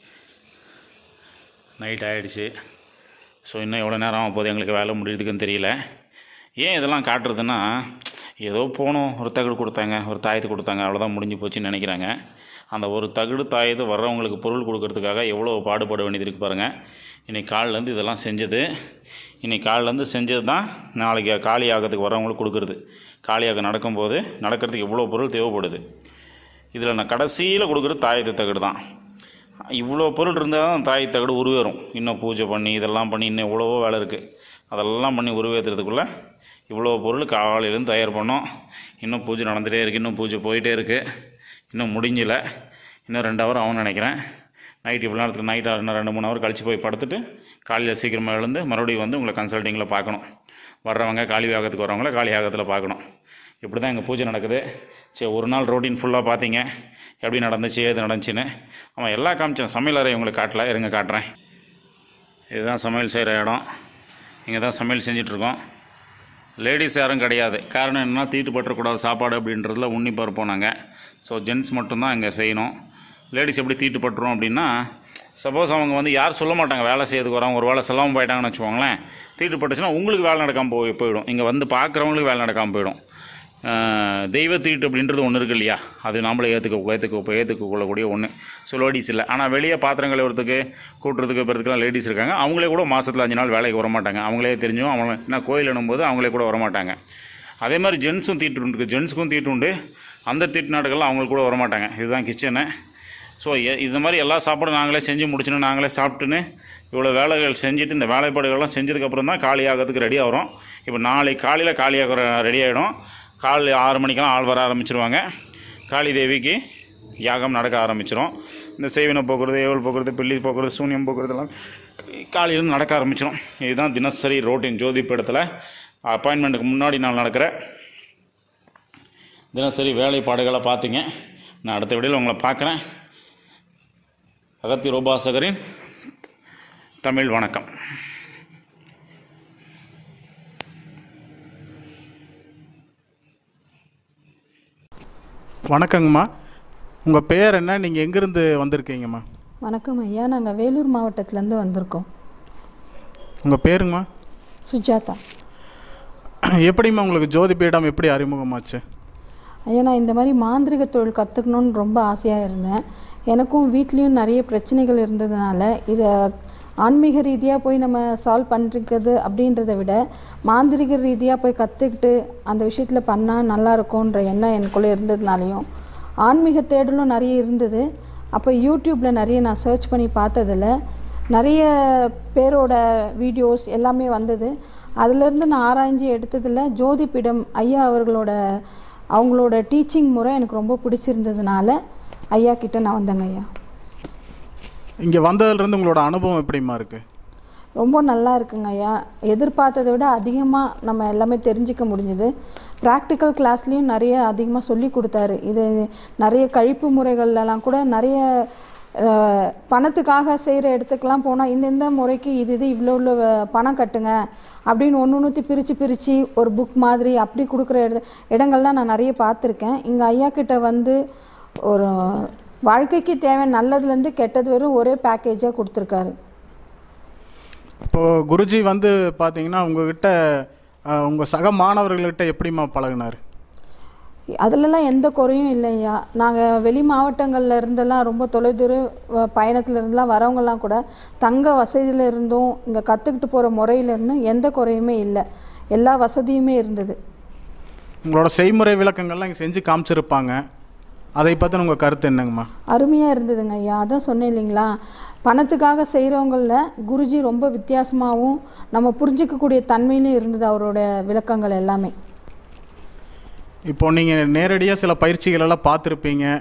நைட் ஆகிடுச்சு ஸோ இன்னும் எவ்வளோ நேரம் ஆகும் போது எங்களுக்கு வேலை முடியுதுக்குன்னு தெரியல ஏன் இதெல்லாம் காட்டுறதுன்னா ஏதோ போனோம் ஒரு தகடு கொடுத்தாங்க ஒரு தாயத்து கொடுத்தாங்க அவ்வளோதான் முடிஞ்சு போச்சுன்னு நினைக்கிறாங்க அந்த ஒரு தகடு தாயத்து வர்றவங்களுக்கு பொருள் கொடுக்கறதுக்காக எவ்வளோ பாடுபட வேண்டியது இருக்கு பாருங்கள் இன்னைக்கு காலிலேருந்து இதெல்லாம் செஞ்சது இன்னைக்கு காலிலேருந்து செஞ்சது தான் நாளைக்கு காளி ஆகத்துக்கு வர்றவங்களுக்கு கொடுக்குறது காளியாக நடக்கும்போது நடக்கிறதுக்கு இவ்வளோ பொருள் தேவைப்படுது இதில் நான் கடைசியில் கொடுக்குறது தாயத்து தகடு தான் இவ்வளோ பொருள் இருந்தால் தான் தாய் தகடு உருவேறும் இன்னும் பூஜை பண்ணி இதெல்லாம் பண்ணி இன்னும் எவ்வளவோ வேலை இருக்குது அதெல்லாம் பண்ணி உருவேற்றுறதுக்குள்ளே இவ்வளோ பொருள் காலையிலேருந்து தயார் பண்ணோம் இன்னும் பூஜை நடந்துகிட்டே இருக்குது இன்னும் பூஜை போயிட்டே இருக்குது இன்னும் முடிஞ்சல இன்னும் ரெண்டு ஹவர் ஆகும்னு நினைக்கிறேன் நைட் இவ்வளோ நேரத்துக்கு நைட் இன்னும் ரெண்டு மூணு ஹவர் கழித்து போய் படுத்துட்டு காலையில் சீக்கிரமாக எழுந்து மறுபடியும் வந்து உங்களை கன்சல்ட்டிங்கில் பார்க்கணும் வர்றவங்க காலி ஆகத்துக்கு வரவங்கள காலி ஆகத்தில் பார்க்கணும் இப்படி தான் எங்கள் பூஜை நடக்குது சரி ஒரு நாள் ரொட்டீன் ஃபுல்லாக பார்த்தீங்க எப்படி நடந்துச்சு ஏது நடந்துச்சுன்னு ஆமாம் எல்லாம் காமிச்சேன் சமையல் அறை உங்களுக்கு காட்டல இருங்க காட்டுறேன் இதுதான் சமையல் செய்கிற இடம் இங்கே தான் சமையல் செஞ்சிட்ருக்கோம் லேடிஸ் யாரும் கிடையாது காரணம் என்னன்னா தீட்டு பற்றக்கூடாது சாப்பாடு அப்படின்றதுல உன்னிப்பாக இருப்போம் நாங்கள் ஸோ ஜென்ட்ஸ் மட்டும்தான் இங்கே செய்யணும் லேடிஸ் எப்படி தீட்டு பட்டுரும் அப்படின்னா சப்போஸ் அவங்க வந்து யார் சொல்ல மாட்டாங்க வேலை செய்யறதுக்கு வரவங்க ஒரு வேலை சொல்லாமல் போயிட்டாங்கன்னு வச்சுக்கோங்களேன் தீட்டு பட்டுச்சுன்னா உங்களுக்கு வேலை நடக்காமல் போய் போயிடும் இங்கே வந்து பார்க்குறவங்களுக்கு வேலை நடக்காமல் போயிடும் ஆஹ் தெய்வ தீட்டு அப்படின்றது ஒன்று இருக்கு இல்லையா அது நம்மளை ஏற்றுக்க ஏற்றுக்க ஏற்றுக்க கொள்ளக்கூடிய ஒன்று ஸோ லேடிஸ் இல்லை ஆனால் வெளியே பாத்திரம் கழுவுறதுக்கு கூட்டுறதுக்கு போகிறதுக்குலாம் லேடிஸ் இருக்காங்க அவங்களே கூட மாதத்தில் அஞ்சு நாள் வேலைக்கு வர மாட்டாங்க அவங்களே தெரிஞ்சும் அவங்க என்ன கோயில் எனும்போது அவங்களே கூட வர மாட்டாங்க அதே மாதிரி ஜென்ஸும் தீட்டு உண்டு ஜென்ஸுக்கும் தீட்டு உண்டு அந்த தீட்டு நாடுகள்லாம் அவங்களுக்கு கூட வர மாட்டாங்க இதுதான் கிச்சனு ஸோ இந்த மாதிரி எல்லா சாப்பாடும் நாங்களே செஞ்சு முடிச்சுன்னு நாங்களே சாப்பிட்டுன்னு இவ்வளோ வேலைகள் செஞ்சுட்டு இந்த வேலைப்பாடுகள்லாம் செஞ்சதுக்கப்புறம் தான் காலி ஆகிறதுக்கு ரெடி ஆகிறோம் இப்போ நாளைக்கு காலையில் காலியாகிற ரெடி ஆகிடும் காலை ஆறு மணிக்கெல்லாம் ஆள் வர ஆரம்பிச்சிருவாங்க காளி தேவிக்கு யாகம் நடக்க ஆரம்பிச்சிரும் இந்த செய்வினை போக்குறது ஏவல் போக்குறது பில்லி போக்குறது சூன்யம் போக்குறதெல்லாம் காலையிலேருந்து நடக்க ஆரம்பிச்சிடும் இதுதான் தினசரி ரோட்டின் ஜோதி பீடத்தில் அப்பாயின்மெண்ட்டுக்கு முன்னாடி நான் நடக்கிற தினசரி வேலைப்பாடுகளை பார்த்தீங்க நான் அடுத்த வீடியோவில் உங்களை பார்க்குறேன் அகத்தி ரோபாசகரின் தமிழ் வணக்கம் வணக்கங்கம்மா உங்கள் பேர் என்ன நீங்கள் எங்கேருந்து வந்திருக்கீங்கம்மா வணக்கம் ஐயா நாங்கள் வேலூர் மாவட்டத்துலேருந்து வந்திருக்கோம் உங்கள் பேருங்கம்மா சுஜாதா எப்படிம்மா உங்களுக்கு ஜோதி பீடம் எப்படி அறிமுகமாச்சு ஐயா நான் இந்த மாதிரி மாந்திரிக தொழில் கற்றுக்கணுன்னு ரொம்ப ஆசையாக இருந்தேன் எனக்கும் வீட்லேயும் நிறைய பிரச்சனைகள் இருந்ததுனால இதை ஆன்மீக ரீதியாக போய் நம்ம சால்வ் பண்ணிருக்கிறது அப்படின்றத விட மாந்திரிக ரீதியாக போய் கற்றுக்கிட்டு அந்த விஷயத்தில் பண்ணால் நல்லா இருக்கும்ன்ற எண்ணம் எனக்குள்ளே இருந்ததுனாலையும் ஆன்மீக தேடலும் நிறைய இருந்தது அப்போ யூடியூப்பில் நிறைய நான் சர்ச் பண்ணி பார்த்ததில் நிறைய பேரோட வீடியோஸ் எல்லாமே வந்தது அதிலிருந்து நான் ஆராய்ஞ்சு எடுத்ததில் ஜோதிபீடம் ஐயா அவர்களோட அவங்களோட டீச்சிங் முறை எனக்கு ரொம்ப பிடிச்சிருந்ததுனால ஐயா கிட்ட நான் வந்தேங்க ஐயா இங்கே வந்ததுலேருந்து உங்களோட அனுபவம் எப்படிம்மா இருக்குது ரொம்ப நல்லா இருக்குங்க ஐயா எதிர்பார்த்ததை விட அதிகமாக நம்ம எல்லாமே தெரிஞ்சுக்க முடிஞ்சுது ப்ராக்டிக்கல் கிளாஸ்லேயும் நிறைய அதிகமாக சொல்லி கொடுத்தாரு இது நிறைய கழிப்பு முறைகள்லாம் கூட நிறைய அஹ், பணத்துக்காக செய்கிற இடத்துக்கெலாம் போனால் இந்தந்த முறைக்கு இது இது இவ்வளோ இவ்வளோ வ- பணம் கட்டுங்க அப்படின்னு ஒன்று ஒன்றுத்தி பிரித்து பிரித்து ஒரு புக் மாதிரி அப்படி கொடுக்குற இட இடங்கள்லாம் நான் நிறைய பார்த்துருக்கேன் இங்கே ஐயா கிட்ட வந்து ஒரு வாழ்க்கைக்கு தேவை நல்லதுலேருந்து கெட்டது வரும் ஒரே பேக்கேஜாக கொடுத்துருக்காரு இப்போது குருஜி வந்து பார்த்தீங்கன்னா உங்ககிட்ட உங்கள் சக மாணவர்கள்கிட்ட எப்படிம்மா பழகுனார் அதிலலாம் எந்த குறையும் இல்லையா நாங்கள் வெளி மாவட்டங்கள்ல இருந்தெல்லாம் ரொம்ப தொலைதூர வ- பயணத்துல இருந்தெல்லாம் வரவங்கெல்லாம் கூட தங்க வசதியில் இருந்தும் இங்கே கற்றுக்கிட்டு போகிற முறையில இருந்தும் எந்த குறையுமே இல்லை எல்லா வசதியுமே இருந்தது உங்களோட செய்முறை விளக்கங்கள்லாம் இங்கே செஞ்சு காமிச்சிருப்பாங்க அதை பற்றின உங்கள் கருத்து என்னங்கம்மா அருமையாக இருந்ததுங்க ஐயா அதான் சொன்னேன் இல்லைங்களா பணத்துக்காக செய்கிறவங்கள குருஜி ரொம்ப வித்தியாசமாகவும் நம்ம புரிஞ்சிக்கக்கூடிய தன்மையிலும் இருந்தது அவரோட விளக்கங்கள் எல்லாமே இப்போ நீங்கள் நேரடியாக சில பயிற்சிகள் எல்லாம் பார்த்துருப்பீங்க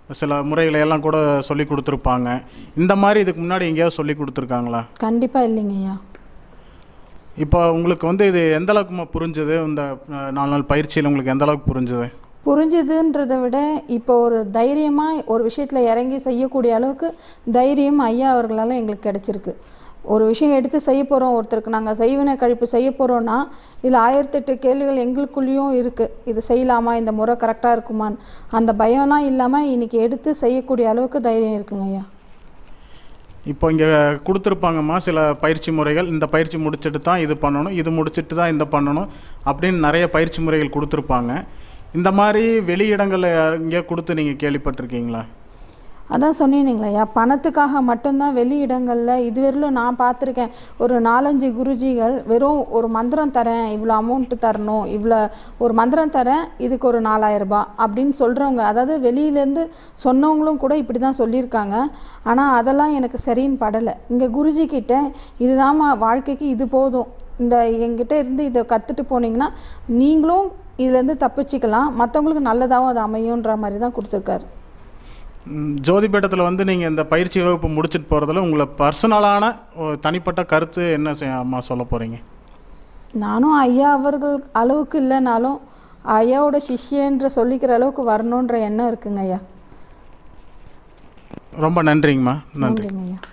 சில முறைகளை எல்லாம் கூட சொல்லி கொடுத்துருப்பாங்க இந்த மாதிரி இதுக்கு முன்னாடி எங்கேயாவது சொல்லி கொடுத்துருக்காங்களா கண்டிப்பாக இல்லைங்க ஐயா இப்போ உங்களுக்கு வந்து இது எந்த அளவுக்குமா புரிஞ்சுது இந்த அஹ், நாலு நாள் பயிற்சியில் உங்களுக்கு எந்த அளவுக்கு புரிஞ்சுது புரிஞ்சுதுன்றதை விட இப்போ ஒரு தைரியமாக ஒரு விஷயத்தில் இறங்கி செய்யக்கூடிய அளவுக்கு தைரியம் ஐயா அவர்களால் எங்களுக்கு கிடச்சிருக்கு ஒரு விஷயம் எடுத்து செய்ய போகிறோம் ஒருத்தருக்கு நாங்கள் செய்வினை கழிப்பு செய்ய போகிறோன்னா இதில் ஆயிரத்தெட்டு கேள்விகள் எங்களுக்குள்ளேயும் இருக்குது இது செய்யலாமா இந்த முறை கரெக்டாக இருக்குமான்னு அந்த பயம்லாம் இல்லாமல் இன்றைக்கி எடுத்து செய்யக்கூடிய அளவுக்கு தைரியம் இருக்குங்க ஐயா இப்போ இங்கே கொடுத்துருப்பாங்கம்மா சில பயிற்சி முறைகள் இந்த பயிற்சி முடிச்சுட்டு தான் இது பண்ணணும் இது முடிச்சுட்டு தான் இந்த பண்ணணும் அப்படின்னு நிறைய பயிற்சி முறைகள் கொடுத்துருப்பாங்க இந்த மாதிரி வெளியிடங்களில் எங்கேயோ கொடுத்து நீங்கள் கேள்விப்பட்டிருக்கீங்களா அதான் சொன்னீங்களேயா பணத்துக்காக மட்டும்தான் வெளி இடங்களில் இதுவரையிலும் நான் பார்த்துருக்கேன் ஒரு நாலஞ்சு குருஜிகள் வெறும் ஒரு மந்திரம் தரேன் இவ்வளோ அமௌண்ட்டு தரணும் இவ்வளோ ஒரு மந்திரம் தரேன் இதுக்கு ஒரு நாலாயிரம் ரூபாய் அப்படின்னு சொல்கிறவங்க அதாவது வெளியிலேருந்து சொன்னவங்களும் கூட இப்படி தான் சொல்லியிருக்காங்க ஆனால் அதெல்லாம் எனக்கு சரின்னு படலை இங்கே குருஜி கிட்ட இதுதாம்மா வாழ்க்கைக்கு இது போதும் இந்த எங்கிட்ட இருந்து இதை கற்றுட்டு போனீங்கன்னா நீங்களும் இதுலேருந்து தப்பிச்சுக்கலாம் மற்றவங்களுக்கு நல்லதாகவும் அது அமையுன்ற மாதிரி தான் கொடுத்துருக்காரு ம், ஜோதிபீடத்தில் வந்து நீங்கள் இந்த பயிற்சி வகுப்பு முடிச்சுட்டு போகிறதுல உங்களை பர்சனலான ஒரு தனிப்பட்ட கருத்து என்ன செய்- அம்மா சொல்ல போகிறீங்க நானும் ஐயா அவர்கள் அளவுக்கு இல்லைனாலும் ஐயாவோட சிஷ்யன்ற சொல்லிக்கிற அளவுக்கு வரணுன்ற எண்ணம் இருக்குங்க ஐயா ரொம்ப நன்றிங்கம்மா நன்றி நன்றிங்க ஐயா